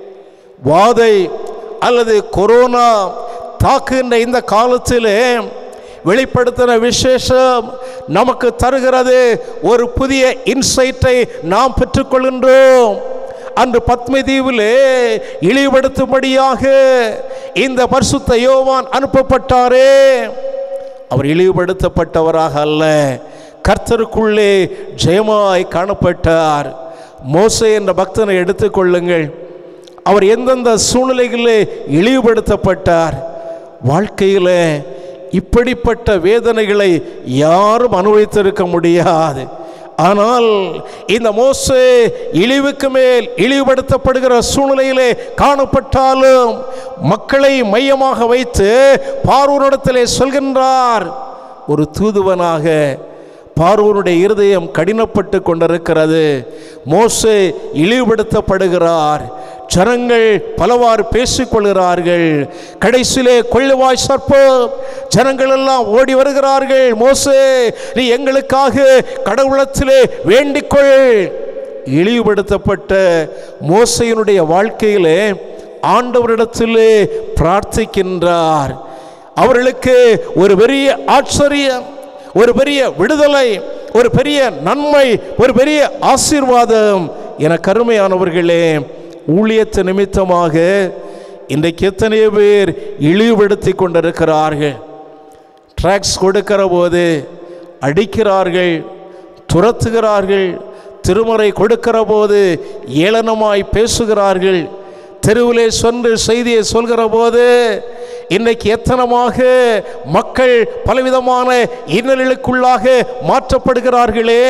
E: வாதை அல்லது கொரோனா தாக்குகின்ற இந்த காலத்திலே வெளிப்படுத்தின விசேஷம் நமக்கு தருகிறது ஒரு புதிய இன்சைட்டை நாம் பெற்றுக்கொள்கின்றோம் அன்று பத்மதீவிலே இழிவுபடுத்தும்படியாக இந்த பரிசுத்த யோவான் அனுப்பப்பட்டாரே அவர் இழிவுபடுத்தப்பட்டவராக அல்ல கர்த்தருக்குள்ளே ஜெயமாய் காணப்பட்டார் மோசே என்ற பக்தனை எடுத்துக்கொள்ளுங்கள் அவர் எந்தெந்த சூழ்நிலைகளிலே இழிவுபடுத்தப்பட்டார் வாழ்க்கையில் இப்படிப்பட்ட வேதனைகளை யாரும் அனுபவித்திருக்க முடியாது ஆனால் இந்த மோசே இழிவுக்கு மேல் இழிவுபடுத்தப்படுகிற சூழ்நிலையிலே காணப்பட்டாலும் மக்களை மையமாக வைத்து பார்வனிடத்திலே சொல்கின்றார் ஒரு தூதுவனாக பார்வோனுடைய இருதயம் கடினப்பட்டு கொண்டிருக்கிறது மோசே இழிவுபடுத்தப்படுகிறார் ஜனங்கள் பலவாறு பேசிக்கொள்கிறார்கள் கடைசியிலே கொள்ளுவாய் சர்ப்பம் ஜனங்கள் எல்லாம் ஓடி வருகிறார்கள் மோசே நீ எங்களுக்காக கடவுளத்திலே வேண்டிக்கொள் இழிவுபடுத்தப்பட்ட மோசையினுடைய வாழ்க்கையிலே ஆண்டவரிடத்திலே பிரார்த்திக்கின்றார் அவர்களுக்கு ஒரு பெரிய ஆச்சரியம் ஒரு பெரிய விடுதலை ஒரு பெரிய நன்மை ஒரு பெரிய ஆசீர்வாதம் என கருமையானவர்களே ஊழியத்து நிமித்தமாக இன்றைக்கு எத்தனையோ பேர் இழிவுபடுத்தி கொண்டிருக்கிறார்கள் ட்ராக்ஸ் கொடுக்கிற போது அடிக்கிறார்கள் துரத்துகிறார்கள் திருமறை கொடுக்கிற போது ஏளனமாய் பேசுகிறார்கள் தெருவிலே சென்று செய்தியை சொல்கிற போது இன்னைக்கு எத்தனமாக மக்கள் பலவிதமான இன்னல்களுக்குள்ளாக மாற்றப்படுகிறார்களே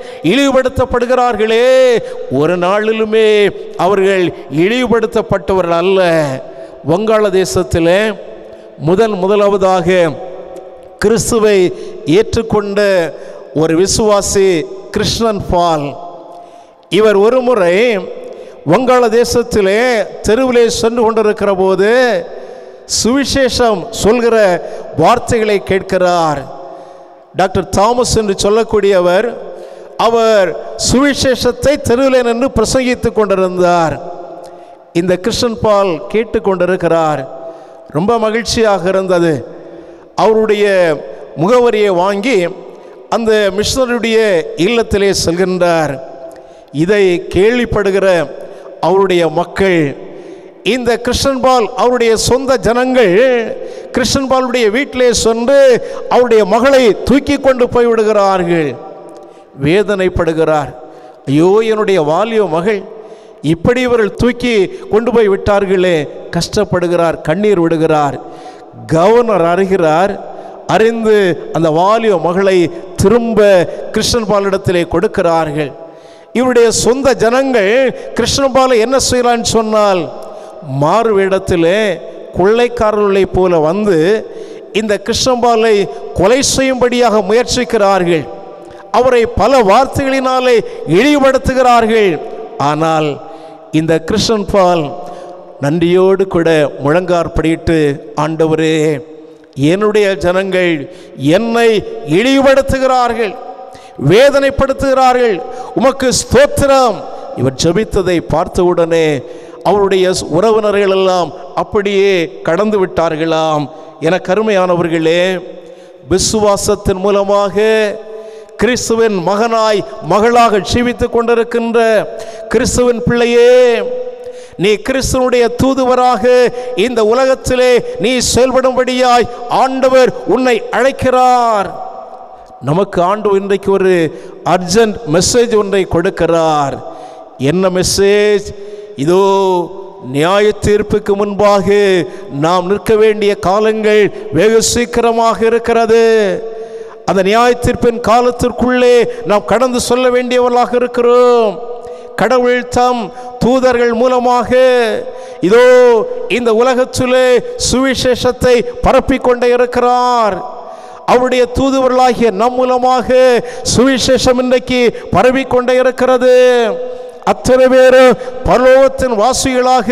E: இழிவுபடுத்தப்படுகிறார்களே ஒரு நாளிலுமே அவர்கள் இழிவுபடுத்தப்பட்டவர்கள் அல்ல வங்காளதேசத்தில் முதன் முதலாவதாக கிறிஸ்துவை ஏற்றுக்கொண்ட ஒரு விசுவாசி கிருஷ்ணன் பால் இவர் ஒரு முறை வங்காளதேசத்திலே தெருவிலே சென்று கொண்டிருக்கிற போது சுவிசேஷம் சொல்கிற வார்த்தைகளை கேட்கிறார் டாக்டர் தாமஸ் என்று சொல்லக்கூடியவர் அவர் சுவிசேஷத்தை தெருவில் நின்று பிரசங்கித்துக் கொண்டிருந்தார் இந்த கிருஷ்ணன் பால் கேட்டுக்கொண்டிருக்கிறார் ரொம்ப மகிழ்ச்சியாக இருந்தது அவருடைய முகவரியை வாங்கி அந்த மிஷனருடைய இல்லத்திலே செல்கின்றார் இதை கேள்விப்படுகிற அவருடைய மக்கள் இந்த கிருஷ்ணன்பால் அவருடைய சொந்த ஜனங்கள் கிருஷ்ணன்பாலுடைய வீட்டிலே சென்று அவருடைய மகளை தூக்கி கொண்டு போய்விடுகிறார்கள் வேதனைப்படுகிறார் ஐயோ என்னுடைய வாலிய மகள் இப்படி இவர்கள் தூக்கி கொண்டு போய் விட்டார்களே கஷ்டப்படுகிறார் கண்ணீர் விடுகிறார் கவர்னர் அறிகிறார் அறிந்து அந்த வாலிய மகளை திரும்ப கிருஷ்ணன் பாலிடத்திலே கொடுக்கிறார்கள் இவருடைய சொந்த ஜனங்கள் கிருஷ்ணபாலை என்ன செய்யலான்னு சொன்னால் மாறு வேடத்திலே கொள்ளைக்காரர்களைப் போல வந்து இந்த கிருஷ்ணபாலை கொலை செய்யும்படியாக முயற்சிக்கிறார்கள் அவரை பல வார்த்தைகளினாலே இழிவுபடுத்துகிறார்கள் ஆனால் இந்த கிருஷ்ணன் பால் நன்றியோடு கூட முழங்கார்படியிட்டு ஆண்டவரே என்னுடைய ஜனங்கள் என்னை இழிவுபடுத்துகிறார்கள் வேதனைப்படுத்துகிறார்கள் உமக்கு ஸ்தோத்திரம் இவர் ஜெபித்ததை பார்த்தவுடனே அவருடைய உறவினர்கள் எல்லாம் அப்படியே கடந்து விட்டார்களாம் என கருமையானவர்களே விசுவாசத்தின் மூலமாக கிறிஸ்துவின் மகனாய் மகளாக ஜீவித்துக் கொண்டிருக்கின்ற கிறிஸ்துவின் பிள்ளையே நீ கிறிஸ்துவனுடைய தூதுவராக இந்த உலகத்திலே நீ செயல்படும்படியாய் ஆண்டவர் உன்னை அழைக்கிறார் நமக்கு ஆண்டு இன்றைக்கு ஒரு அர்ஜென்ட் மெசேஜ் ஒன்றை கொடுக்கிறார் என்ன மெசேஜ் இதோ நியாய தீர்ப்புக்கு முன்பாக நாம் நிற்க வேண்டிய காலங்கள் வெகு சீக்கிரமாக இருக்கிறது அந்த நியாய தீர்ப்பின் காலத்திற்குள்ளே நாம் கடந்து சொல்ல வேண்டியவர்களாக இருக்கிறோம் கடவுள் தம் தூதர்கள் மூலமாக இதோ இந்த உலகத்திலே சுவிசேஷத்தை பரப்பிக் கொண்டே இருக்கிறார் அவருடைய தூதுவர்களாகிய நம் மூலமாக சுவிசேஷம் இன்றைக்கு பரவிக்கொண்டே இருக்கிறது அத்தனை பேர் பரலோகத்தின் வாசிகளாக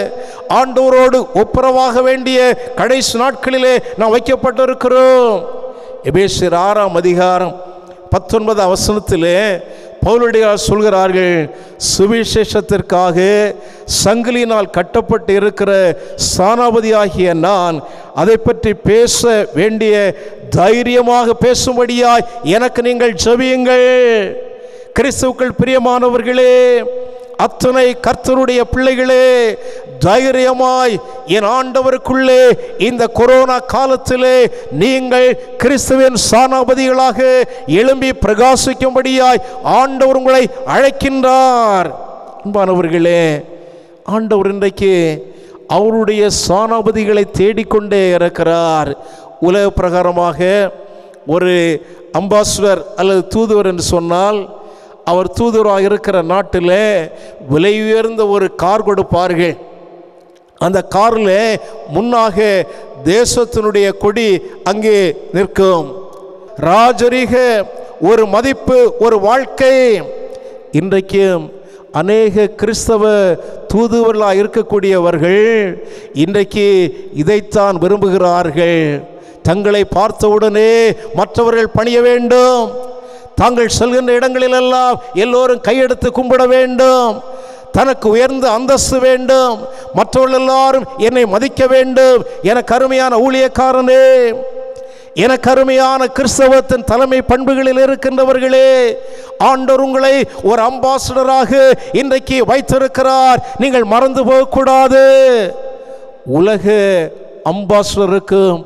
E: ஆண்டவரோடு ஒப்புரவாக வேண்டிய கடைசி நாட்களிலே நாம் வைக்கப்பட்டிருக்கிறோம் எபேசியர் ஆறாம் அதிகாரம் பத்தொன்பது அவசரத்திலே பவுலடியார் சொல்கிறார்கள் சுவிசேஷத்திற்காக சங்கிலியினால் கட்டப்பட்டு இருக்கிற ஸ்தானாபதியாகிய நான் அதை பற்றி பேச வேண்டிய தைரியமாக பேசும்படியாய் எனக்கு நீங்கள் ஜெபியுங்கள் கிறிஸ்துவுக்கள் பிரியமானவர்களே அத்தனை கர்த்தருடைய பிள்ளைகளே தைரியமாய் என் ஆண்டவருக்குள்ளே இந்த கொரோனா காலத்திலே நீங்கள் கிறிஸ்துவின் சானாபதிகளாக எழும்பி பிரகாசிக்கும்படியாய் ஆண்டவர் உங்களை அழைக்கின்றார் அன்பானவர்களே ஆண்டவர் இன்றைக்கு அவருடைய சானாபதிகளை தேடிக்கொண்டே இருக்கிறார் உலக பிரகாரமாக ஒரு அம்பாசிடர் அல்லது தூதுவர் என்று சொன்னால் அவர் தூதுவராக இருக்கிற நாட்டில் விலை உயர்ந்த ஒரு கார் கொடுப்பார்கள் அந்த காரில் முன்னாக தேசத்தினுடைய கொடி அங்கே நிற்கும் ராஜரீக ஒரு மதிப்பு ஒரு வாழ்க்கை இன்றைக்கும் அநேக கிறிஸ்தவ தூதுவர்களாக இருக்கக்கூடியவர்கள் இன்றைக்கு இதைத்தான் விரும்புகிறார்கள் தங்களை பார்த்தவுடனே மற்றவர்கள் பணிய வேண்டும் தாங்கள் செல்கின்ற இடங்களிலெல்லாம் எல்லோரும் கையெடுத்து கும்பிட வேண்டும் தனக்கு உயர்ந்த அந்தஸ்து வேண்டும் மற்றவர்கள் எல்லாரும் என்னை மதிக்க வேண்டும் எனக்கு அருமையான ஊழியக்காரனே எனக்கு அருமையான கிறிஸ்தவத்தின் தலைமை பண்புகளில் இருக்கின்றவர்களே ஆண்டவர் உங்களை ஒரு அம்பாசடராக இன்றைக்கு வைத்திருக்கிறார் நீங்கள் மறந்து போகக்கூடாது உலக அம்பாசடருக்கும்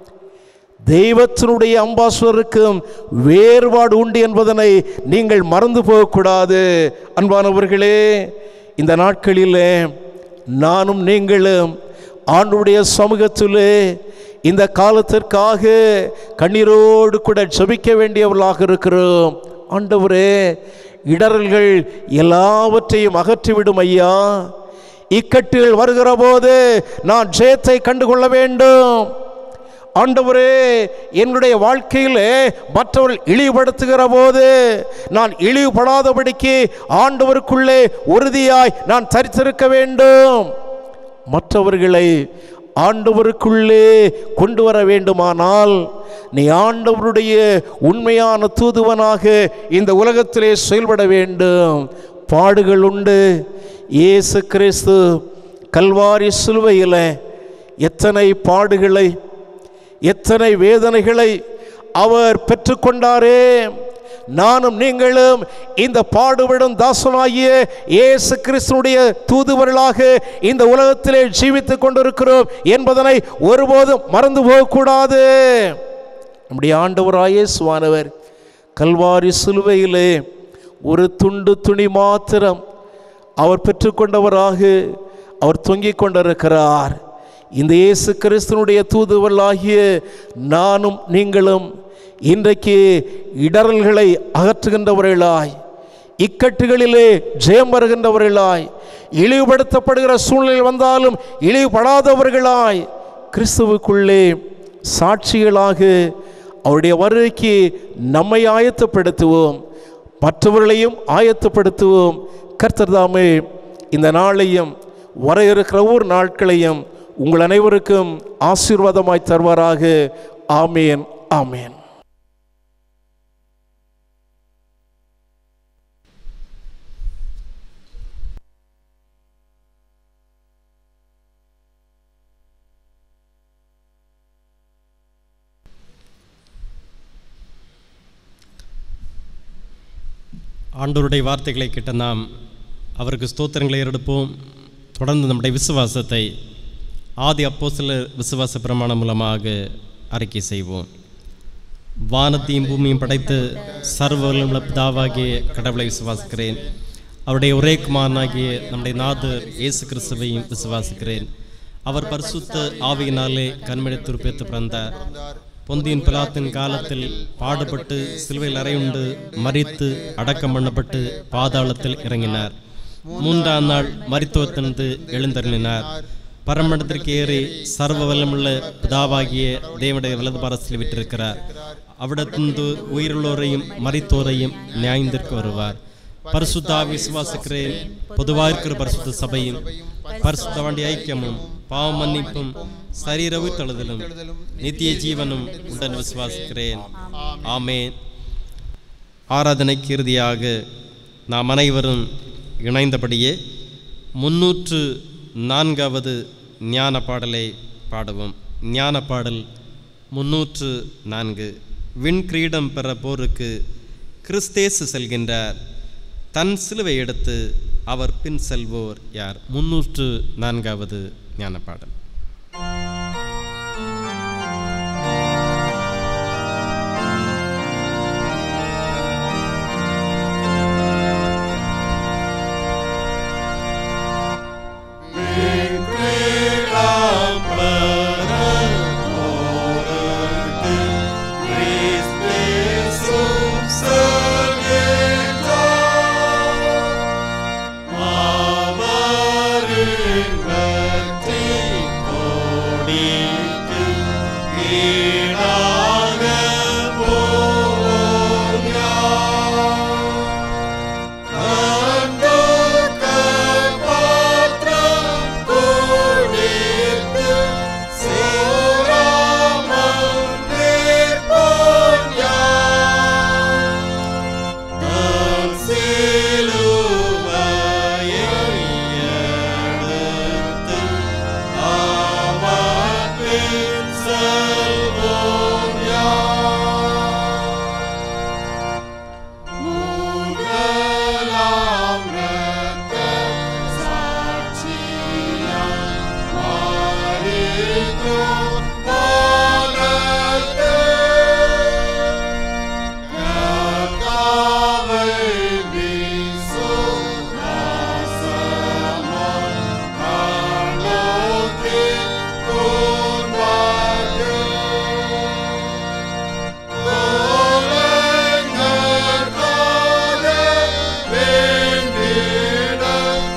E: தெய்வத்தினுடைய அம்பாசுவருக்கும் வேறுபாடு உண்டு என்பதனை நீங்கள் மறந்து போகக்கூடாது அன்பானவர்களே இந்த நாட்களிலே நானும் நீங்களும் ஆண்டுடைய சமூகத்திலே இந்த காலத்திற்காக கண்ணீரோடு கூட ஜெபிக்க வேண்டியவர்களாக இருக்கிறோம் ஆண்டவரே இடரல்கள் எல்லாவற்றையும் அகற்றிவிடும் ஐயா இக்கட்டுகள் வருகிற போது நான் ஜெயத்தை கண்டுகொள்ள வேண்டும் ஆண்டவரே என்னுடைய வாழ்க்கையிலே மற்றவர்கள் இழிவுபடுத்துகிற போது நான் இழிவுபடாதபடிக்கு ஆண்டவருக்குள்ளே உறுதியாய் நான் தரித்திருக்க வேண்டும் மற்றவர்களை ஆண்டவருக்குள்ளே கொண்டு வர வேண்டுமானால் நீ ஆண்டவருடைய உண்மையான தூதுவனாக இந்த உலகத்திலே செயல்பட வேண்டும் பாடுகள் உண்டு இயேசு கிறிஸ்து கல்வாரி சிலுவையில் எத்தனை பாடுகளை எத்தனை வேதனைகளை அவர் பெற்றுக்கொண்டாரே நானும் நீங்களும் இந்த பாடுபடும் தாசனாகிய இயேசு கிறிஸ்துடைய தூதுவர்களாக இந்த உலகத்திலே ஜீவித்துக் கொண்டிருக்கிறோம் என்பதனை ஒருபோதும் மறந்து போகக்கூடாது நம்முடைய ஆண்டவராய இயேசுவானவர் கல்வாரி சிலுவையிலே ஒரு துண்டு துணி மாத்திரம் அவர் பெற்றுக்கொண்டவராக அவர் தொங்கிக் கொண்டிருக்கிறார் இந்த இயேசு கிறிஸ்துனுடைய தூதுவர்களாகிய நானும் நீங்களும் இன்றைக்கு இடரல்களை அகற்றுகின்றவர்களாய் இக்கட்டுகளிலே ஜெயம் வருகின்றவர்களாய் இழிவுபடுத்தப்படுகிற சூழ்நிலை வந்தாலும் இழிவுபடாதவர்களாய் கிறிஸ்துவுக்குள்ளே சாட்சிகளாக அவருடைய வருகைக்கு நம்மை ஆயத்தப்படுத்துவோம் மற்றவர்களையும் ஆயத்தப்படுத்துவோம் கர்த்தர் தாமே இந்த நாளையும் வர இருக்கிற ஒவ்வொரு நாட்களையும் உங்கள் அனைவருக்கும் ஆசீர்வாதமாய் தருவாராக ஆமேன் ஆமேன்
A: ஆண்டவருடைய வார்த்தைகளை கேட்ட நாம் அவருக்கு ஸ்தோத்திரங்களை எடுப்போம் தொடர்ந்து நம்முடைய விசுவாசத்தை ஆதி அப்போஸ்தல விசுவாச பிரமாணம் மூலமாக அறிக்கை செய்வோம் வானத்தையும் பூமியும் படைத்து சர்வ வல்லமையுள்ள பிதாவாகிய கடவுளை விசுவாசிக்கிறேன் அவருடைய ஒரே குமாரனாகிய நம்முடைய நாதர் இயேசு கிறிஸ்துவையும் விசுவாசிக்கிறேன் அவர் பரிசுத்த ஆவியினாலே கண்மணி துருப்பேத்து பிறந்தார் பொந்தியின் பிலாத்தின் காலத்தில் பாடுபட்டு சிலுவையில் அறையுண்டு மரித்து அடக்கம் பண்ணப்பட்டு பாதாளத்தில் இறங்கினார் மூன்றாம் நாள் மரித்துவத்தினது எழுந்தருளினார் பரமண்டத்திற்கு ஏறி சர்வ வல்லமுள்ள பிதாவாகிய தேவனுடைய வலது பாரசில் விட்டிருக்கிறார் அவிடத்திலிருந்து உயிருள்ளோரையும் மரித்தோரையும் நியாயந்திற்கு வருவார் பரிசுத்தா விசுவாசிக்கிறேன் பொதுவாக இருக்கிற பரிசுத்த சபையும் பரிசுத்த வண்டி ஐக்கியமும் பாவ மன்னிப்பும் சரீர உயிர்த்தெழுதலும் நித்திய ஜீவனும் உடன் விசுவாசிக்கிறேன் ஆமென் ஆராதனைக்கு இறுதியாக நாம் அனைவரும் இணைந்தபடியே முன்னூற்று நான்காவது ஞான பாடலை பாடுவோம் ஞான பாடல் முன்னூற்று நான்கு விண்கிரீடம் பெற போருக்கு கிறிஸ்தேசு செல்கின்றார் தன் சிலுவை எடுத்து அவர் பின் செல்வோர் யார் முன்னூற்று நான்காவது ஞான பாடல்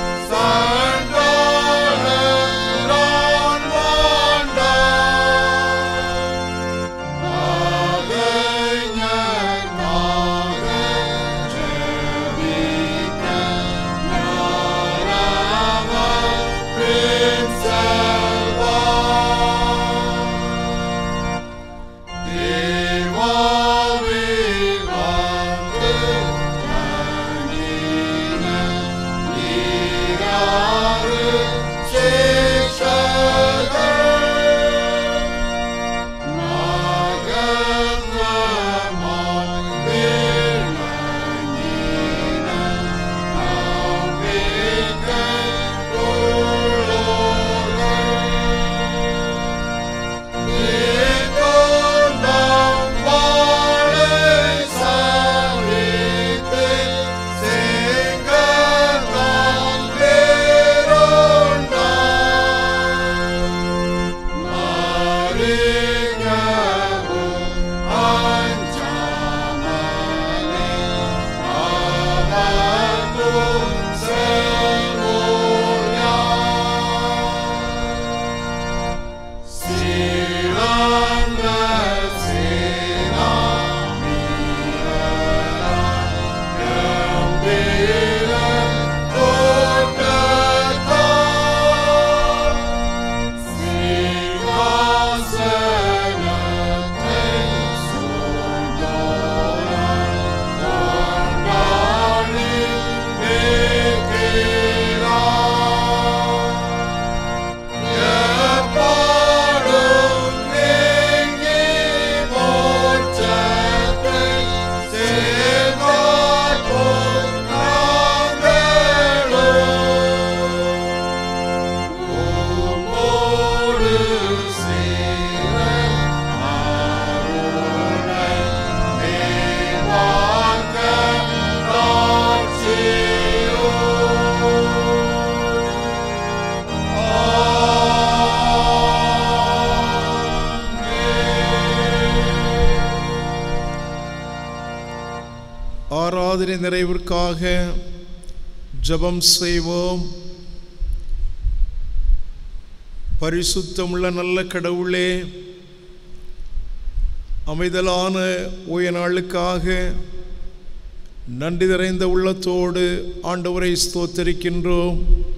B: Sandra, Ron, Wanda.
F: ஆராதனை நிறைவிற்காக ஜெபம் செய்வோம் பரிசுத்தமுள்ள நல்ல கடவுளே அமைதலான ஓய நாளுக்காக நன்றி நிறைந்த உள்ளத்தோடு ஆண்டவரை ஸ்தோத்தரிக்கின்றோம்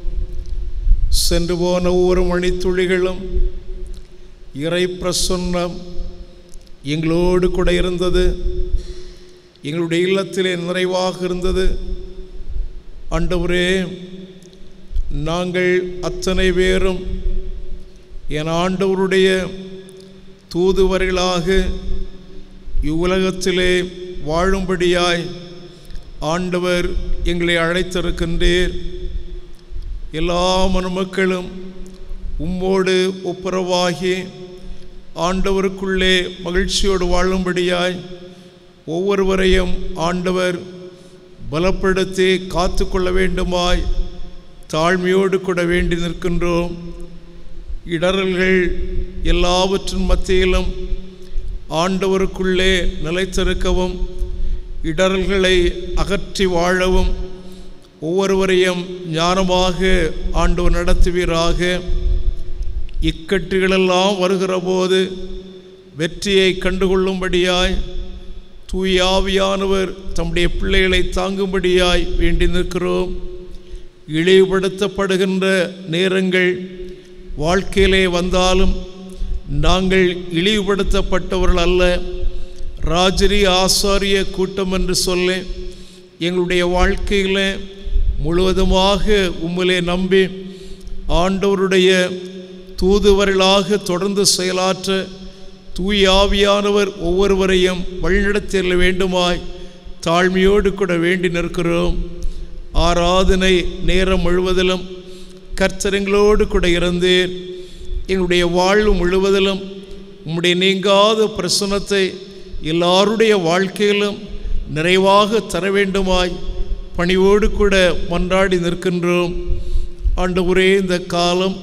F: சென்று போன ஒவ்வொரு மணித்துளிகளும் இறை பிரசன்னம் எங்களோடு கூட இருந்தது எங்களுடைய இல்லத்திலே நிறைவாக இருந்தது ஆண்டவரே நாங்கள் அத்தனை பேரும் என் ஆண்டவருடைய தூதுவர்களாக இவ்வுலகத்திலே வாழும்படியாய் ஆண்டவர் எங்களை அழைத்திருக்கின்றீர் எல்லா மனுமக்களும் உம்மோடு ஒப்புரவாகி ஆண்டவருக்குள்ளே மகிழ்ச்சியோடு வாழும்படியாய் ஒவ்வொருவரையும் ஆண்டவர் பலப்படுத்தி காத்து கொள்ள வேண்டுமாய் தாழ்மையோடு கூட வேண்டி நிற்கின்றோம் இடரல்கள் எல்லாவற்றின் மத்தியிலும் ஆண்டவருக்குள்ளே நிலைத்திருக்கவும் இடரல்களை அகற்றி வாழவும் ஒவ்வொருவரையும் ஞானமாக ஆண்டவர் நடத்துவீராக இக்கட்டுகளெல்லாம் வருகிற போது வெற்றியை கண்டுகொள்ளும்படியாய் தூயாவியானவர் தம்முடைய பிள்ளைகளை தாங்கும்படியாய் வேண்டி நிற்கிறோம் இழிவுபடுத்தப்படுகின்ற நேரங்கள் வாழ்க்கையிலே வந்தாலும் நாங்கள் இழிவுபடுத்தப்பட்டவர்கள் அல்ல ராஜரி ஆசாரிய கூட்டம் என்று சொல்ல எங்களுடைய வாழ்க்கையில் முழுவதுமாக உம்மிலே நம்பி ஆண்டவருடைய தூதுவர்களாக தொடர்ந்து செயலாற்ற தூய ஆவியானவர் ஒவ்வொருவரையும் வழிநடத்திட வேண்டுமாய் தாழ்மையோடு கூட வேண்டி நிற்கிறோம் ஆராதனை நேரம் முழுவதிலும் கர்த்தரங்களோடு கூட இருந்தீர் எங்களுடைய வாழ்வு முழுவதிலும் உம்முடைய நீங்காத பிரசனத்தை எல்லாருடைய வாழ்க்கையிலும் நிறைவாக தர வேண்டுமாய் பணிவோடு கூட மன்றாடி நிற்கின்றோம் ஆண்டவரே இந்த காலம்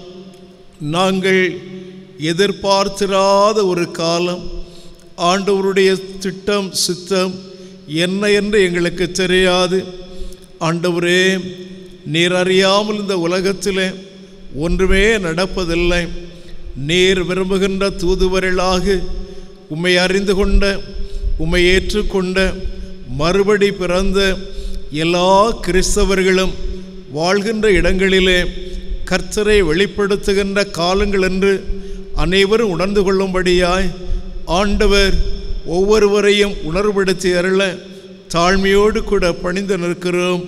F: நாங்கள் எதிர்பார்த்திராத ஒரு காலம் ஆண்டவருடைய திட்டம் சித்தம் என்ன என்று எங்களுக்கு தெரியாது ஆண்டவரே நீர் அறியாமல் இந்த உலகத்தில் ஒன்றுமே நடப்பதில்லை நீர் விரும்புகின்ற தூதுவர்களாக உம்மை அறிந்து கொண்ட உம்மை ஏற்றுக்கொண்ட மறுபடி பிறந்த எல்லா கிறிஸ்தவர்களும் வாழ்கின்ற இடங்களிலே கர்த்தரை வெளிப்படுத்துகின்ற காலங்கள் என்று அனைவரும் உணர்ந்து கொள்ளும்படியாய் ஆண்டவர் ஒவ்வொருவரையும் உணர்வுபடுத்தி அருள தாழ்மையோடு கூட பணிந்து நிற்கிறோம்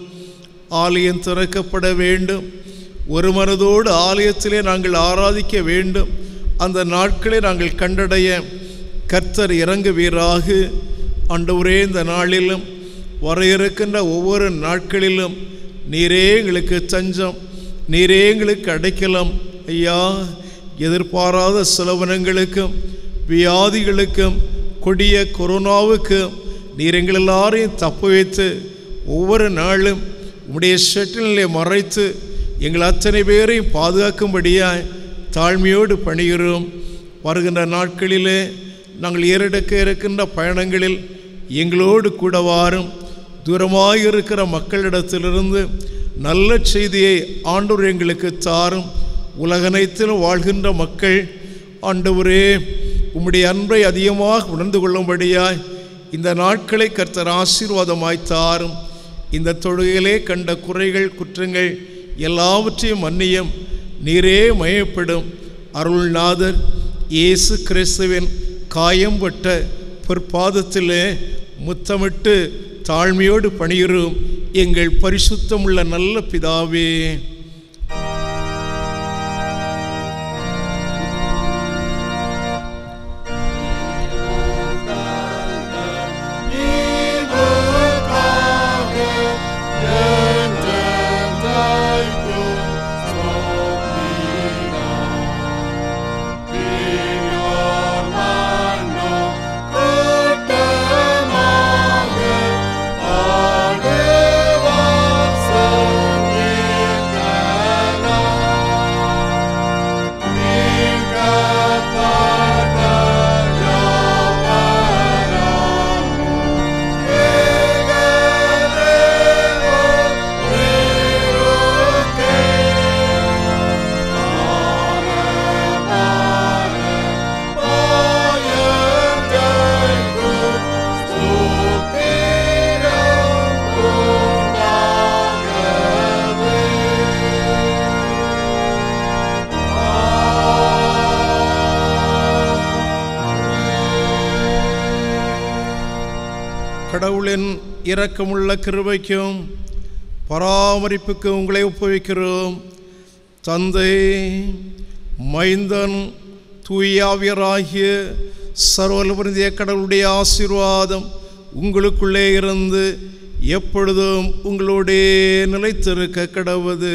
F: ஆலயம் திறக்கப்பட வேண்டும் ஒரு மனதோடு ஆலயத்திலே நாங்கள் ஆராதிக்க வேண்டும் அந்த நாட்களை நாங்கள் கண்டடைய கர்த்தர் இறங்குவீராக ஆண்டவரே இந்த நாளிலும் வர இருக்கின்ற ஒவ்வொரு நாட்களிலும் நீரே எங்களுக்கு தஞ்சம் நீரே எங்களுக்கு அடைக்கலாம் ஐயா எதிர்பாராத செலவினங்களுக்கும் வியாதிகளுக்கும் கொடிய கொரோனாவுக்கும் நீர் எங்கள் எல்லாரையும் தப்பு வைத்து ஒவ்வொரு நாளும் உம்முடைய ஷட்டிலே மறைத்து எங்கள் அத்தனை பேரையும் பாதுகாக்கும்படியாய் தாழ்மையோடு பணிகிறோம் வருகின்ற நாட்களிலே நாங்கள் ஏறெடுக்க இருக்கின்ற பயணங்களில் எங்களோடு கூட வாரும் தூரமாக இருக்கிற மக்களிடத்திலிருந்து நல்ல செய்தியை ஆண்டவர் எங்களுக்கு தாரும் உலகனைத்திலும் வாழ்கின்ற மக்கள் ஆண்டவரே உம்முடைய அன்பை அதிகமாக உணர்ந்து கொள்ளும்படியாய் இந்த நாட்களை கர்த்தர் ஆசீர்வாதமாய் தாரும் இந்த தொழுகையிலே கண்ட குறைகள் குற்றங்கள் எல்லாவற்றையும் மன்னியும் நீரே மயப்படும் அருள்நாதர் இயேசு கிறிஸ்துவின் காயம்பட்ட பொற்பாதத்திலே முத்தமிட்டு தாழ்மையோடு பணிகிறோம் எங்கள் பரிசுத்தமுள்ள நல்ல பிதாவே
B: Thank
F: கடவுளின் இரக்கமுள்ள கிருபைக்கும் பராமரிப்புக்கும் உங்களை ஒப்புவிக்கிறோம் தந்தை மைந்தன் தூயாவியராகிய சர்வலபுரிந்திய கடவுளுடைய ஆசீர்வாதம் உங்களுக்குள்ளே இருந்து எப்பொழுதும் உங்களோடே நிலைத்திருக்க கடவுது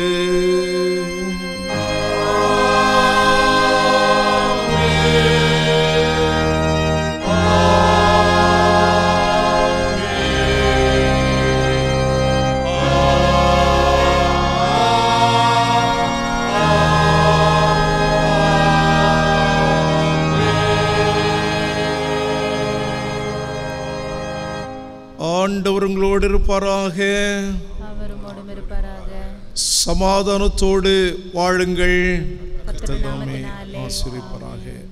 F: ஆண்டவர் உங்களோடு இருப்பாராக
G: அவர் உம்மோடும் இருப்பாராக
F: சமாதானத்தோடு வாழுங்கள்
G: கர்த்தர்
F: கர்த்தர் தாமே
G: நாமத்தினாலே
F: ஆசீர்வதிப்பாராக